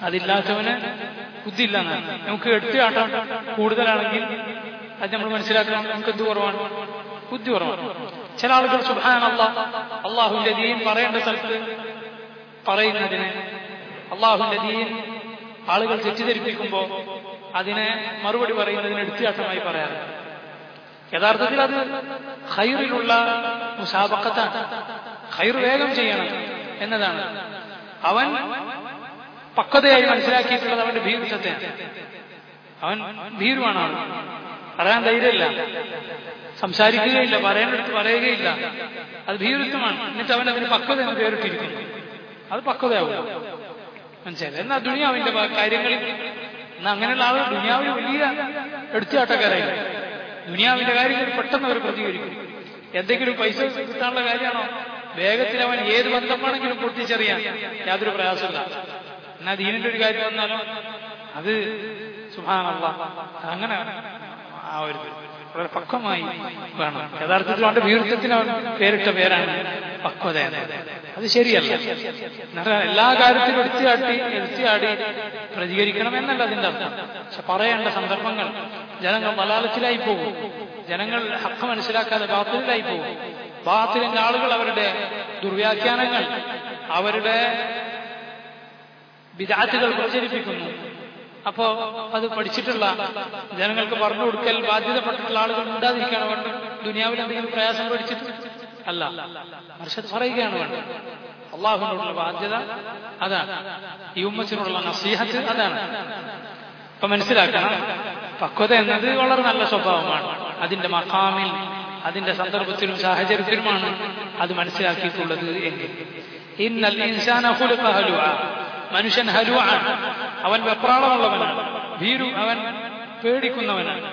അതില്ലാത്തവന് ബുദ്ധിയില്ല എന്നാണ് നമുക്ക് എടുത്തുകാട്ടം കൂടുതലാണെങ്കിൽ അത് നമ്മൾ മനസ്സിലാക്കണം നമുക്ക് എന്ത് കുറവാണ് ബുദ്ധി കുറവാണ് ചില ആളുകൾ സുഹാൻ അള്ളാ അള്ളാഹുവിന്റെ ദീൻ പറയേണ്ട സ്ഥലത്ത് പറയുന്നതിന് അള്ളാഹുവിന്റെ ദീൻ ആളുകൾ തെറ്റിദ്ധരിപ്പിക്കുമ്പോൾ അതിനെ മറുപടി പറയുന്നതിന് എടുത്തുകാട്ടമായി പറയാറുണ്ട് യഥാർത്ഥത്തിൽ അത് ഹൈറിലുള്ള മുസാബക്കത്താണ് ഹൈർ വേഗം ചെയ്യണം എന്നതാണ് അവൻ പക്വതയായി മനസ്സിലാക്കിയിട്ടുള്ളത് അവന്റെ ഭീരുത്വത്തെ അവൻ ഭീരുവാണ് അവൻ പറയാൻ ധൈര്യമില്ല സംസാരിക്കുകയില്ല പറയേണ്ടടുത്ത് പറയുകയില്ല അത് ഭീരുത്വമാണ് എന്നിട്ട് അവൻ അവന് പക്വത എന്ന് പേരിട്ടിരിക്കുന്നു അത് പക്വതയാവും മനസ്സിലായി എന്നാ ദുനിയാവിന്റെ കാര്യങ്ങളിൽ എന്നാ അങ്ങനെയുള്ള ആളുകൾ ദുനിയാവിൽ വലിയ എടുത്തുകാട്ടക്കാരായി ദുനിയാവിന്റെ കാര്യത്തിൽ പെട്ടെന്ന് അവർ പ്രതികരിക്കും എന്തെങ്കിലും പൈസ കിട്ടാനുള്ള കാര്യമാണോ വേഗത്തിൽ അവൻ ഏത് ബന്ധം വേണമെങ്കിലും പൊട്ടിച്ചെറിയാൻ യാതൊരു പ്രയാസമില്ല എന്നാ ദീനിന്റെ ഒരു കാര്യം വന്നാലോ അത് സുഹാനല്ല അങ്ങനെ ആവരുത് വളരെ പക്വമായി വേണം യഥാർത്ഥത്തിൽ അവന്റെ വീർത്തത്തിന് അവൻ പേരിട്ട പേരാണ് പക്വത അത് ശരിയല്ല എന്നാൽ എല്ലാ കാര്യത്തിലും എടുത്തിയാട്ടി എടുത്തിയാടി പ്രതികരിക്കണം എന്നല്ല അതിന്റെ അർത്ഥം പക്ഷെ പറയേണ്ട സന്ദർഭങ്ങൾ ജനങ്ങൾ മലാലത്തിലായി പോകും ജനങ്ങൾ ഹക്ക് മനസ്സിലാക്കാതെ ബാത്തിലായി പോകും ബാത്തിലിന്റെ ആളുകൾ അവരുടെ ദുർവ്യാഖ്യാനങ്ങൾ അവരുടെ വിദാറ്റുകൾ പ്രചരിപ്പിക്കുന്നു അപ്പോ അത് പഠിച്ചിട്ടുള്ള ജനങ്ങൾക്ക് പറഞ്ഞു കൊടുക്കൽ ബാധ്യതപ്പെട്ടിട്ടുള്ള ആളുകൾ ഉണ്ടാതിരിക്കുകയാണ് വേണ്ടത് ദുനിയാവിൽ എന്തെങ്കിലും പ്രയാസം പഠിച്ചിട്ട് അല്ല മറിച്ച് പറയുകയാണ് വേണ്ടത് അള്ളാഹുവിനോടുള്ള ബാധ്യത അതാണ് ഈ ഉമ്മത്തിനോടുള്ള നസീഹത്ത് അതാണ് അപ്പൊ മനസ്സിലാക്കണം പക്വത എന്നത് വളരെ നല്ല സ്വഭാവമാണ് അതിന്റെ മക്കാമിൽ അതിന്റെ സന്ദർഭത്തിലും സാഹചര്യത്തിലുമാണ് അത് മനസ്സിലാക്കിയിട്ടുള്ളത് എങ്കിൽ ഇന്നൽ ഇൻസാന ഹലുവ മനുഷ്യൻ ഹലുവാണ് അവൻ വെപ്രാളമുള്ളവനാണ് ഭീരു അവൻ പേടിക്കുന്നവനാണ്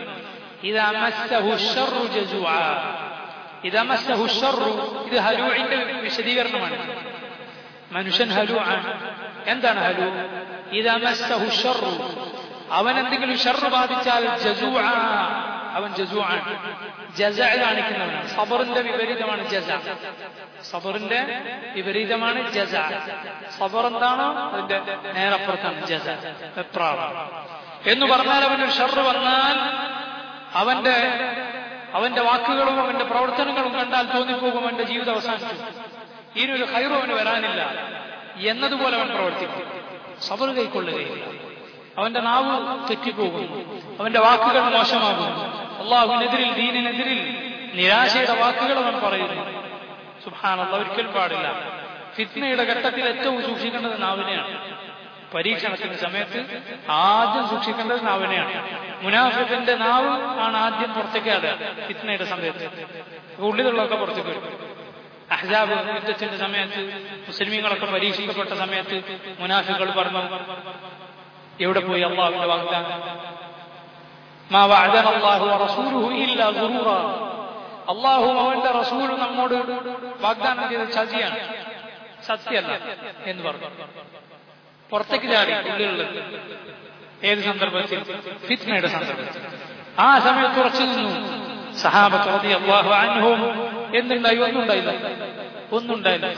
ഇത് ഹലുവിന്റെ വിശദീകരണമാണ് മനുഷ്യൻ ഹലു ആണ് എന്താണ് ഹലു ഇതമസ്സഹു അവൻ എന്തെങ്കിലും ഷർറ് ബാധിച്ചാൽ ജസു അവൻ ജസു ആണ് ജസ കാണിക്കുന്നവനാണ് സബറിന്റെ വിപരീതമാണ് ജസ സബറിന്റെ വിപരീതമാണ് ജസ സബർ എന്താണോ അതിന്റെ നേരപ്പുറത്താണ് ജസ വെപ്രാളം എന്ന് പറഞ്ഞാൽ അവനൊരു ഷർറ് വന്നാൽ അവന്റെ അവന്റെ വാക്കുകളും അവന്റെ പ്രവർത്തനങ്ങളും കണ്ടാൽ തോന്നിപ്പോകും അവന്റെ ജീവിതം അവസാനിച്ചു ഇനിയൊരു ഹൈറും അവന് വരാനില്ല എന്നതുപോലെ അവൻ പ്രവർത്തിക്കും സബർ കൈക്കൊള്ളുകയില്ല അവന്റെ നാവ് തെറ്റിപ്പോകുന്നു അവന്റെ വാക്കുകൾ മോശമാകുന്നു അള്ളാഹുവിനെതിരിൽ ദീനിനെതിരിൽ നിരാശയുടെ വാക്കുകൾ അവൻ പറയുന്നു സുഹാനുള്ള ഒരിക്കലും പാടില്ല ഫിത്നയുടെ ഘട്ടത്തിൽ ഏറ്റവും സൂക്ഷിക്കേണ്ടത് നാവിനെയാണ് പരീക്ഷണത്തിന്റെ സമയത്ത് ആദ്യം സൂക്ഷിക്കേണ്ടത് നാവിനെയാണ് മുനാഫിന്റെ നാവ് ആണ് ആദ്യം പുറത്തേക്ക് ആടുക ഫിത്നയുടെ സമയത്ത് ഉള്ളിലുള്ളതൊക്കെ പുറത്തേക്ക് വരും അഹ്സാബ് യുദ്ധത്തിന്റെ സമയത്ത് മുസ്ലിമീങ്ങളൊക്കെ പരീക്ഷിക്കപ്പെട്ട സമയത്ത് മുനാഫികൾ പറഞ്ഞു എവിടെ പോയി അള്ളാഹുവിന്റെ വാഗ്ദാനം മാ വഅദന അല്ലാഹു വറസൂലുഹു ഇല്ലാ ഗുറൂറ അള്ളാഹു അവന്റെ റസൂൽ നമ്മോട് വാഗ്ദാനം ചെയ്ത ചതിയാണ് സത്യമല്ല എന്ന് പറഞ്ഞു പുറത്തേക്ക് ചാടി ഉള്ളിലുള്ളത് ഏത് സന്ദർഭത്തിൽ ഫിത്നയുടെ സന്ദർഭത്തിൽ ആ സമയത്ത് ഉറച്ചു നിന്നു സഹാബത്ത് റതി അള്ളാഹു അൻഹും എന്തുണ്ടായി ഒന്നുണ്ടായില്ല ഒന്നുണ്ടായില്ല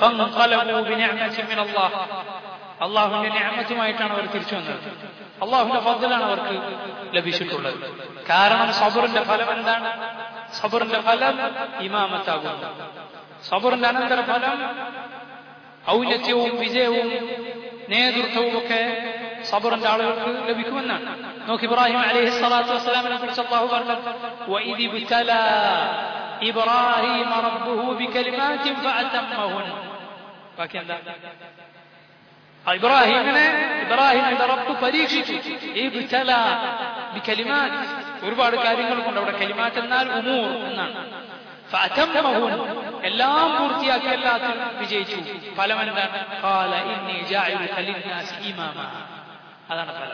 അള്ളാഹുവിന്റെ ഞാമത്തുമായിട്ടാണ് അവർ തിരിച്ചു വന്നത് അള്ളാഹുവിന്റെ ഫضലാണ് അവർക്ക് ലഭിച്ചിട്ടുള്ളത് കാരണം സബറിന്റെ ഫലം എന്താണ് സബറിന്റെ ഫലം ഇമാമത്താകുന്നു സബറിന്റെ അനന്തര ഫലം ഔന്നത്യവും വിജയവും നേതൃത്വവും ഒക്കെ സബറിന്റെ ആളുകൾക്ക് ലഭിക്കുമെന്നാണ് നോക്ക് ഇബ്രാഹിം അലൈഹി സ്വലാത്തു വസ്സലാമിനെ കുറിച്ച് അള്ളാഹു പറഞ്ഞു വഇദി ബുതല ഇബ്രാഹിം റബ്ബുഹു ബികലിമാത്തിൻ ഫഅതമ്മഹുൻ ബാക്കി എന്താ ഇബ്രാഹിമിനെ ഇബ്രാഹിമിന്റെ റബ്ബ് പരീക്ഷിച്ചു ഇബ്തല ബികലിമാത്ത് ഒരുപാട് കാര്യങ്ങൾ കൊണ്ട് അവിടെ കലിമാറ്റ് എന്നാൽ ഉമൂർ എന്നാണ് ഫഅതമ്മഹുൻ എല്ലാം പൂർത്തിയാക്കി എല്ലാത്തിലും വിജയിച്ചു ഫലം എന്താണ് ഖാല ഇന്നി ജാഇലുക ലിന്നാസി ഇമാമ അതാണ് ഫലം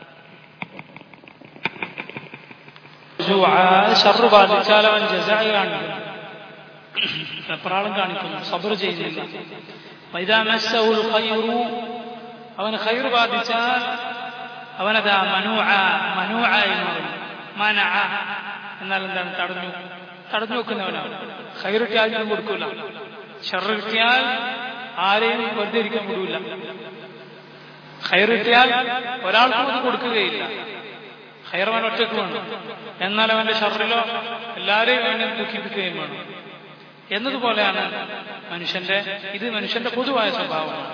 ഷർറ് ബാധിച്ചാൽ അവൻ ജസായി കാണിക്കുന്നു വെപ്രാളം കാണിക്കുന്നു സബർ ചെയ്യുന്നില്ല മൈതാമസ്സൗൽ ഖൈറു അവന് ഖൈർ ബാധിച്ചാൽ അവനതാ മനുഅ മനുഅ എന്ന് പറയും മനഅ എന്നാൽ എന്താണ് തടഞ്ഞു തടഞ്ഞു വെക്കുന്നവനാണ് ഖൈർ കിട്ടിയാലും കൊടുക്കൂല ഷർറ് കിട്ടിയാൽ ആരെയും വെറുതെ ഇരിക്കാൻ വിടൂല ഹയർ കിട്ടിയാൽ ഒരാൾക്കും അത് കൊടുക്കുകയില്ല ഹയർ അവൻ ഒറ്റക്ക് വേണം എന്നാൽ അവന്റെ ഷറിലോ എല്ലാവരെയും അവനെ ദുഃഖിപ്പിക്കുകയും വേണം എന്നതുപോലെയാണ് മനുഷ്യന്റെ ഇത് മനുഷ്യന്റെ പൊതുവായ സ്വഭാവമാണ്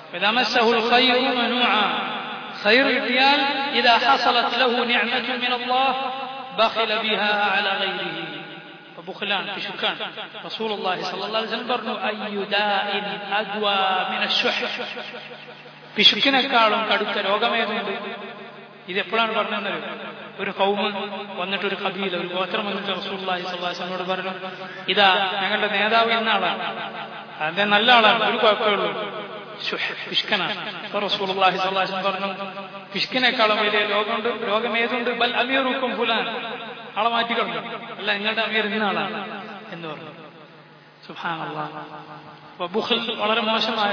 خير കിട്ടിയാൽ إذا حصلت له نعمة من الله بخل بها على غيره بخلان بشكان رسول الله صلى الله عليه وسلم പറഞ്ഞു أي داء أدوى من الشح പിശുക്കിനേക്കാളും കടുത്ത രോഗമേതുണ്ട് ഇത് എപ്പോഴാണ് പറഞ്ഞത് ഒരു കൗമ് വന്നിട്ട് ഒരു കബീല ഒരു ഗോത്രം വന്നിട്ട് റസൂള്ളി സ്വല്ലാസിനോട് പറഞ്ഞു ഇതാ ഞങ്ങളുടെ നേതാവ് എന്ന ആളാണ് അതിന്റെ നല്ല ആളാണ് ഒരു കുഴപ്പമേ ഉള്ളൂ പിഷ്കനാണ് റസൂലുള്ളാഹി സ്വല്ലല്ലാഹു അലൈഹി പറഞ്ഞു പിഷ്കിനേക്കാളും വലിയ രോഗമുണ്ട് രോഗം ഏതുണ്ട് ബൽ അമീറുക്കും ഫുലാൻ ആളെ മാറ്റി കളഞ്ഞു അല്ല നിങ്ങളുടെ അമീർ ഇന്ന ആളാണ് എന്ന് പറഞ്ഞു സുബ്ഹാനല്ലാഹ് അപ്പൊ ബുഖൽ വളരെ മോശമായ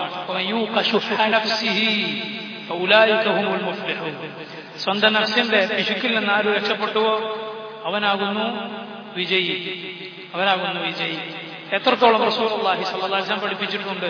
സ്വഭാവമാണ് സ്വന്തം നഫ്സിന്റെ പിശുക്കിൽ നിന്ന് ആര് രക്ഷപ്പെട്ടുവോ അവനാകുന്നു വിജയി അവനാകുന്നു വിജയി എത്രത്തോളം റസൂലുള്ളാഹി സ്വല്ലല്ലാഹു അലൈഹി വസല്ലം പഠിപ്പിച്ചിട്ടുണ്ട്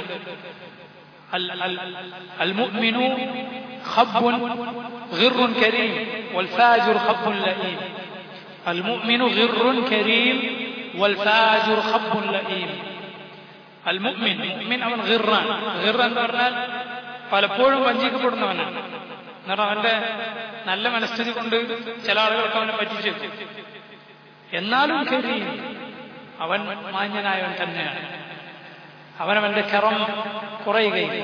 المؤمن خب غر كريم والفاجر خب لئيم المؤمن غر كريم والفاجر خب لئيم المؤمن മുഅ്മിൻ അവൻ ഗിറാൻ ഗിർ എന്ന് പറഞ്ഞാൽ പലപ്പോഴും വഞ്ചിക്കപ്പെടുന്നവനാണ് കാരണം അവന്റെ നല്ല മനസ്ഥിതി കൊണ്ട് ചില ആളുകൾക്ക് അവനെ പറ്റിച്ചു എന്നാലും കരീം അവൻ മാന്യനായവൻ തന്നെയാണ് അവനവന്റെ കറം കുറയുകയില്ല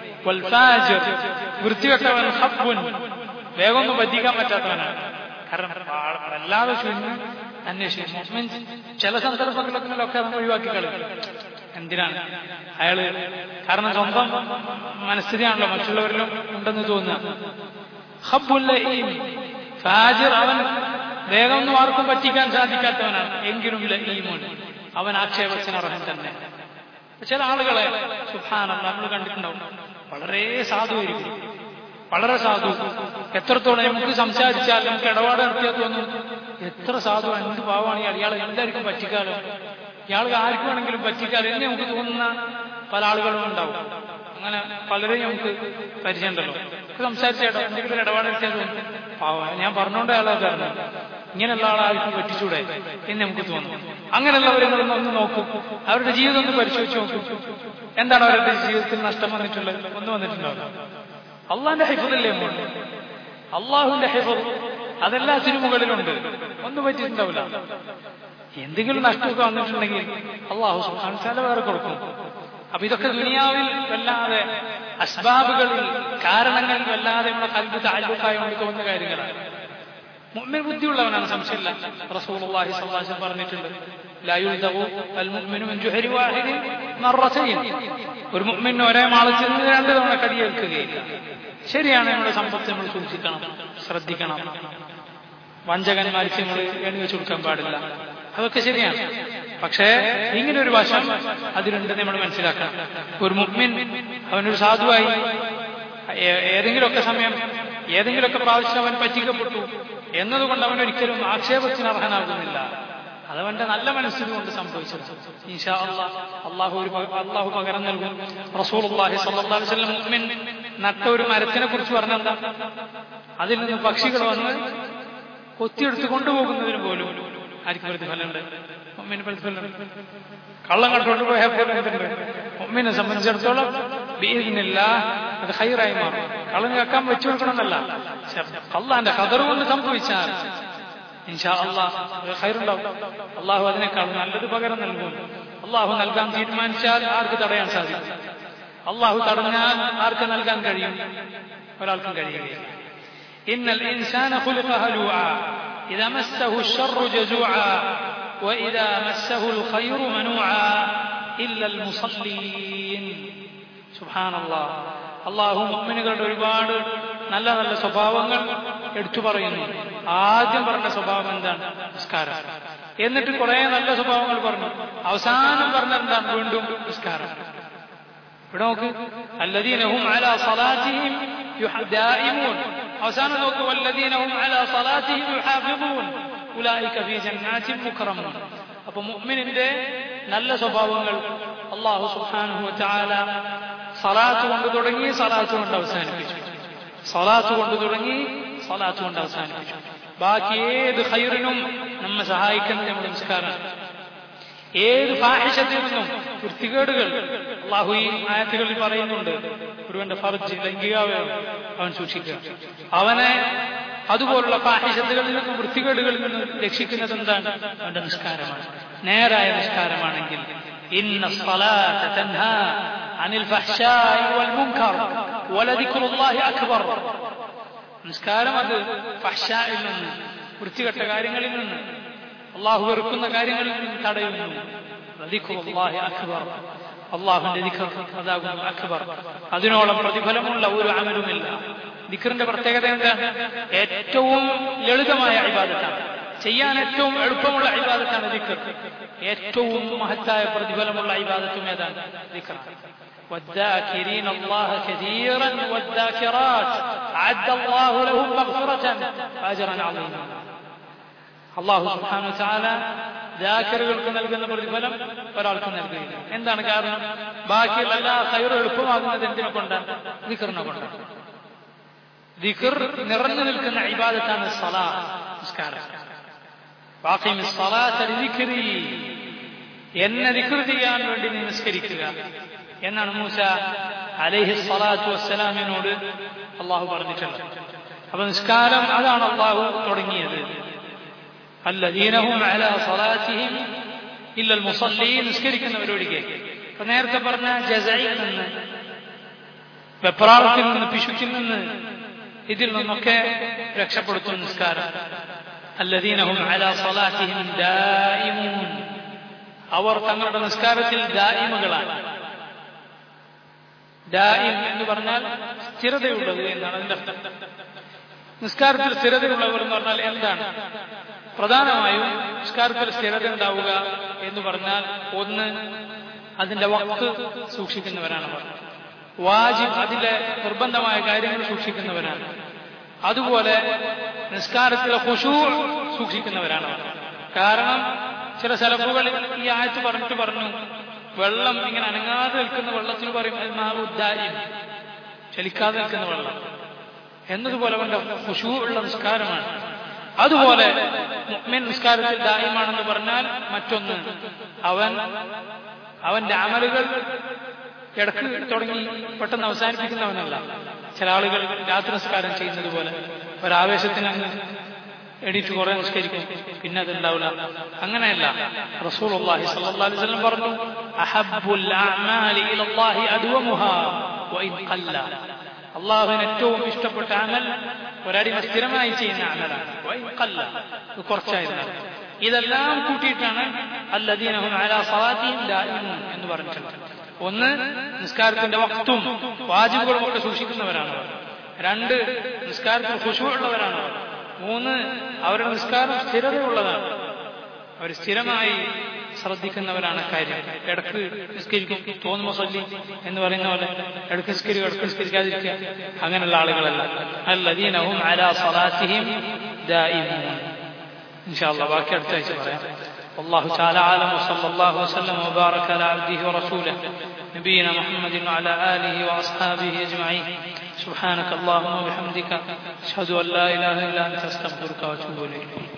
വൃത്തികെട്ടവൻ ഹബ്ബുൻ വേഗമൊന്നും പറ്റിക്കാൻ പറ്റാത്തവനാണ് കാരണം വല്ലാതെ ചുരുങ്ങ് അന്വേഷിക്കും ചില സന്ദർഭങ്ങളിലൊക്കെ നമ്മൾ ഒഴിവാക്കി കളയും എന്തിനാണ് അയാള് കാരണം സ്വന്തം മനസ്ഥിതിയാണല്ലോ മറ്റുള്ളവരിലും ഉണ്ടെന്ന് തോന്നുക ഹബ്ബുല്ല ഫാജിർ അവൻ വേഗമൊന്നും ആർക്കും പറ്റിക്കാൻ സാധിക്കാത്തവനാണ് എങ്കിലും ലഈമുൻ അവൻ ആക്ഷേപത്തിന് അർഹൻ തന്നെ ചില ആളുകളെ സുഭാനം നമ്മൾ കണ്ടിട്ടുണ്ടാവും വളരെ സാധുവായിരിക്കും വളരെ സാധു എത്രത്തോളം നമുക്ക് സംസാരിച്ചാൽ നമുക്ക് ഇടപാട് നടത്തിയാൽ തോന്നും എത്ര സാധു എന്ത് പാവമാണ് ഇയാൾ ഇയാൾ എന്തായിരിക്കും പറ്റിക്കാലോ ഇയാൾക്ക് ആർക്കും വേണമെങ്കിലും പറ്റിക്കാലോ എന്ന് നമുക്ക് തോന്നുന്ന പല ആളുകളും ഉണ്ടാവും അങ്ങനെ പലരെയും നമുക്ക് പരിചയമുണ്ടല്ലോ സംസാരിച്ചേട്ടോ എന്തെങ്കിലും ഇടപാട് നടത്തിയാൽ തോന്നും പാവം ഞാൻ പറഞ്ഞോണ്ട് അയാളെ കാരണം ഇങ്ങനെയുള്ള ആളാർക്കും പറ്റിച്ചൂടെ എന്ന് നമുക്ക് തോന്നും അങ്ങനെയുള്ളവരെ ഒന്ന് നോക്കും അവരുടെ ജീവിതം ഒന്ന് പരിശോധിച്ച് നോക്കും എന്താണ് അവരുടെ ജീവിതത്തിൽ നഷ്ടം വന്നിട്ടുള്ളത് ഒന്നും വന്നിട്ടുണ്ടാവില്ല അള്ളാന്റെ ഹൈഫിലല്ലേ മോൾ അള്ളാഹുവിന്റെ ഹൈഫർ അതെല്ലാത്തിനും മുകളിലുണ്ട് ഒന്നും പറ്റിയിട്ടുണ്ടാവില്ല എന്തെങ്കിലും നഷ്ടമൊക്കെ വന്നിട്ടുണ്ടെങ്കിൽ അള്ളാഹു സുഹാൻസാല വേറെ കൊടുക്കും അപ്പൊ ഇതൊക്കെ ദുനിയാവിൽ വല്ലാതെ അസ്ബാബുകളിൽ കാരണങ്ങളിൽ വല്ലാതെ നമ്മളെ കൽബ് താല്ലുക്കായോണ്ട് തോന്നുന്ന കാര്യങ്ങളാണ് മുഅ്മിൻ ബുദ്ധിയുള്ളവനാണ് സംശയമില്ല റസൂലുള്ളാഹി സ്വല്ലല്ലാഹു അലൈഹി വസല്ലം പറഞ്ഞിട്ടുണ്ട് ലാ യുൽദഗു അൽ മുഅ്മിനു മിൻ ജുഹരി വാഹിദി മറത്തൈൻ ഒരു മുഅ്മിന് ഒരേ മാളത്തിൽ നിന്ന് രണ്ട് തവണ കടിയേൽക്കുകയില്ല ശരിയാണ് നമ്മുടെ സമ്പത്ത് നമ്മൾ സൂക്ഷിക്കണം ശ്രദ്ധിക്കണം വഞ്ചകന്മാർക്ക് നമ്മൾ എണ്ണി വെച്ച് കൊടുക്കാൻ പാടില്ല അതൊക്കെ ശരിയാണ് പക്ഷേ ഇങ്ങനെ ഒരു വശം അതിലുണ്ട് നമ്മൾ മനസ്സിലാക്കണം ഒരു മുഗ്മിൻ അവനൊരു സാധുവായി ഏതെങ്കിലുമൊക്കെ സമയം ഏതെങ്കിലുമൊക്കെ പ്രാവശ്യം അവൻ പറ്റിക്കപ്പെട്ടു എന്നതുകൊണ്ട് അവൻ ഒരിക്കലും ആക്ഷേപത്തിന് അർഹനാകുന്നില്ല അതവന്റെ നല്ല മനസ്സിന് കൊണ്ട് സംഭവിച്ചത് ഈശാ അള്ളാഹു ഒരു അള്ളാഹു പകരം നൽകും റസൂൽ അള്ളാഹി സല്ലല്ലാഹു അലൈഹി വസല്ലം മുഅ്മിൻ നട്ട ഒരു മരത്തിനെ കുറിച്ച് പറഞ്ഞെന്താ അതിൽ നിന്ന് പക്ഷികൾ വന്ന് കൊത്തിയെടുത്ത് കൊണ്ടുപോകുന്നതിന് പോലും ആർക്കും പ്രതിഫലമുണ്ട് മമ്മിന് പ്രതിഫലമുണ്ട് കള്ളം കണ്ടുകൊണ്ട് പോയാൽ പോലെ എന്തുണ്ട് മമ്മിനെ സംബന്ധിച്ചിടത്തോളം ബീദിനില്ല അത് ഹൈറായി മാറും കള്ളം കേൾക്കാൻ വെച്ചു കൊടുക്കണമെന്നല്ല അള്ളാന്റെ കതർ കൊണ്ട് സംഭവിച്ചാൽ ഇൻഷാ അള്ളാഹ് ഹൈറുണ്ടാവും അള്ളാഹു അതിനേക്കാൾ നല്ലത് പകരം നൽകും അള്ളാഹു നൽകാൻ തീരുമാനിച്ചാൽ ആർക്ക് തടയാൻ സാധിക്കും അള്ളാഹു തടഞ്ഞാൽ ആർക്ക് നൽകാൻ കഴിയും ഒരാൾക്കും കഴിയുകയില്ല إن الإنسان خلق هلوعا إذا مسه الشر جزوعا وإذا مسه الخير منوعا إلا المصلين سبحان الله അള്ളാഹു മുഅ്മിനുകളുടെ ഒരുപാട് നല്ല നല്ല സ്വഭാവങ്ങൾ എടുത്തു പറയുന്നു ആദ്യം പറഞ്ഞ സ്വഭാവം എന്താണ് നിസ്കാരം എന്നിട്ട് കുറെ നല്ല സ്വഭാവങ്ങൾ പറഞ്ഞു അവസാനം പറഞ്ഞ എന്താണ് വീണ്ടും നിസ്കാരം ഇവിടെ നോക്ക് അല്ലദീനഹും അലാ സലാത്തിഹിം ദായിമൂൻ അവസാനം നോക്ക് വല്ലദീനഹും അലാ സലാത്തിഹിം യുഹാഫിദൂൻ ഉലൈക ഫീ ജന്നാത്തിൻ മുക്രമൂൻ അപ്പൊ മുഅ്മിനിന്റെ നല്ല സ്വഭാവങ്ങൾ അല്ലാഹു സുബ്ഹാനഹു വതആല സലാത്ത് കൊണ്ട് തുടങ്ങി സലാത്ത് കൊണ്ട് അവസാനിപ്പിച്ചു സലാത്ത് കൊണ്ട് തുടങ്ങി സലാത്ത് കൊണ്ട് അവസാനിപ്പിച്ചു ബാക്കി ഏത് ഖൈറിനും നമ്മെ സഹായിക്കുന്നത് നമ്മുടെ നിസ്കാരം ഏത് ഫാഹിഷത്തിൽ നിന്നും വൃത്തികേടുകൾ അള്ളാഹു ഈ ആയത്തുകളിൽ പറയുന്നുണ്ട് ഒരുവന്റെ ഫർജ് ലൈംഗികാവയം അവൻ സൂക്ഷിക്കുക അവനെ അതുപോലുള്ള ഫാഹിഷത്തുകളിൽ നിന്നും വൃത്തികേടുകളിൽ നിന്നും രക്ഷിക്കുന്നത് എന്താണ് അവന്റെ നിസ്കാരമാണ് നേരായ നിസ്കാരമാണെങ്കിൽ ഇന്ന الصلاة تنهى عن الفحشاء والمنكر ولذكر الله أكبر നിസ്കാരം അത് ഫഹ്ഷായിൽ നിന്ന് വൃത്തികെട്ട കാര്യങ്ങളിൽ നിന്ന് അള്ളാഹു വെറുക്കുന്ന കാര്യങ്ങളിൽ നിന്ന് തടയുന്നു റദിഖുല്ലാഹി അക്ബർ അള്ളാഹുവിന്റെ ദിഖർ അതാകുന്നു അക്ബർ അതിനോളം പ്രതിഫലമുള്ള ഒരു അമലുമില്ല ദിഖറിന്റെ പ്രത്യേകത എന്താണ് ഏറ്റവും ലളിതമായ ഇബാദത്താണ് ചെയ്യാൻ ഏറ്റവും എളുപ്പമുള്ള ഇബാദത്താണ് ദിഖർ ഏറ്റവും മഹത്തായ പ്രതിഫലമുള്ള ഇബാദത്തും ഏതാണ് ദിഖർ والذاكرين الله كثيرا والذاكرات أعد الله لهم مغفرة أجرا عظيما അള്ളാഹു സുബ്ഹാനഹു വതആല ദാക്കറുകൾക്ക് നൽകുന്ന പ്രതിഫലം ഒരാൾക്ക് നൽകുകയില്ല എന്താണ് കാരണം ബാക്കിയുള്ള എല്ലാ ഖൈറും എളുപ്പമാകുന്നത് എന്തിനെ കൊണ്ടാണ് ദിക്റിനെ കൊണ്ടാണ് ദിക്ർ നിറഞ്ഞു നിൽക്കുന്ന ഇബാദത്താണ് സലാ നിസ്കാരം വാഖിമി സ്വലാത്ത ലിദിക്രി എന്നെ ദിക്ർ ചെയ്യാൻ വേണ്ടി നീ നിസ്കരിക്കുക എന്നാണ് മൂസ അലൈഹി സ്വലാത്തു വസ്സലാമിനോട് അള്ളാഹു പറഞ്ഞിട്ടുള്ളത് അപ്പൊ നിസ്കാരം അതാണ് അള്ളാഹു തുടങ്ങിയത് الذين هم على صلاتهم إلا المصلين നിസ്കരിക്കുന്നവരൊഴികെ അപ്പൊ നേരത്തെ പറഞ്ഞ ജസയിൽ നിന്ന് വെപ്രാളത്തിൽ നിന്ന് പിശുക്കിൽ നിന്ന് ഇതിൽ നിന്നൊക്കെ രക്ഷപ്പെടുത്തും നിസ്കാരം الذين هم على صلاتهم دائمون അവർ തങ്ങളുടെ നിസ്കാരത്തിൽ ദായിമകളാണ് ദായിം എന്ന് പറഞ്ഞാൽ സ്ഥിരതയുള്ളത് എന്നാണ് അതിന്റെ അർത്ഥം നിസ്കാരത്തിൽ സ്ഥിരതയുള്ളവർ എന്ന് പറഞ്ഞാൽ എന്താണ് പ്രധാനമായും നിസ്കാരത്തിൽ സ്ഥിരത ഉണ്ടാവുക എന്ന് പറഞ്ഞാൽ ഒന്ന് അതിന്റെ വക്ത് സൂക്ഷിക്കുന്നവരാണ് അവർ വാജിബ് അതിലെ നിർബന്ധമായ കാര്യങ്ങൾ സൂക്ഷിക്കുന്നവരാണ് അതുപോലെ നിസ്കാരത്തിലെ ഖുശൂ സൂക്ഷിക്കുന്നവരാണ് അവർ കാരണം ചില സെലഫുകളിൽ ഈ ആയത്ത് പറഞ്ഞിട്ട് പറഞ്ഞു വെള്ളം ഇങ്ങനെ അനങ്ങാതെ നിൽക്കുന്ന വെള്ളത്തിൽ പറയും ഉദ്ദാര്യം ചലിക്കാതെ നിൽക്കുന്ന വെള്ളം എന്നതുപോലെ അവന്റെ ഖുശൂ ഉള്ള നിസ്കാരമാണ് അതുപോലെ മുഅ്മിൻ നിസ്കാരത്തിൽ ദായിമാണെന്ന് പറഞ്ഞാൽ മറ്റൊന്ന് അവൻ അവന്റെ അമലുകൾ ഇടക്ക് തുടങ്ങി പെട്ടെന്ന് അവസാനിപ്പിക്കുന്നവനല്ല ചില ആളുകൾ രാത്രി നിസ്കാരം ചെയ്യുന്നത് പോലെ ഒരാവേശത്തിന് അങ്ങ് എണീറ്റ് കുറെ നിസ്കരിക്കും പിന്നെ അതുണ്ടാവില്ല അങ്ങനെയല്ല റസൂൽ അള്ളാഹി സല്ലല്ലാഹു അലൈഹി വസല്ലം പറഞ്ഞു അഹബ്ബുൽ അഅമാലി ഇലല്ലാഹി അദ്വമുഹാ വഇൻ ഖല്ല അള്ളാഹുവിന് ഏറ്റവും ഇഷ്ടപ്പെട്ട അമൽ ഒരടിമ സ്ഥിരമായി ചെയ്യുന്ന അമലാണ് വഇൻ ഖല്ല കുറച്ചായിരുന്നാലും ഇതെല്ലാം കൂട്ടിയിട്ടാണ് അല്ലദീനഹും അലാ സലാത്തിഹിം ദായിമൂൻ എന്ന് പറഞ്ഞിട്ടുണ്ട് ഒന്ന് നിസ്കാരത്തിന്റെ വക്തും വാജിബുകളും ഒക്കെ സൂക്ഷിക്കുന്നവരാണ് അവർ രണ്ട് നിസ്കാരത്തിൽ ഖുശൂഉള്ളവരാണ് അവർ മൂന്ന് അവരുടെ നിസ്കാരം സ്ഥിരതയുള്ളതാണ് അവർ സ്ഥിരമായി ശ്രദ്ധിക്കുന്നവരാണ് കാര്യം ഇടക്ക് നിസ്കരിക്കും തോന്നുമ്പോ സല്ലി എന്ന് പറയുന്ന പോലെ ഇടക്ക് നിസ്കരിക്കും ഇടക്ക് നിസ്കരിക്കാതിരിക്കുക അങ്ങനെയുള്ള ആളുകളല്ല അല്ലദീനഹും അലാ സലാത്തിഹിം ദായിമൂൻ ഇൻഷാല്ല ബാക്കി അടുത്ത ആഴ്ച പറയാം والله تعالى عالم وصلى الله وسلم وبارك على عبده ورسوله نبينا محمد وعلى آله وأصحابه أجمعين سبحانك اللهم وبحمدك أشهد أن لا إله إلا أنت أستغفرك وأتوب إليك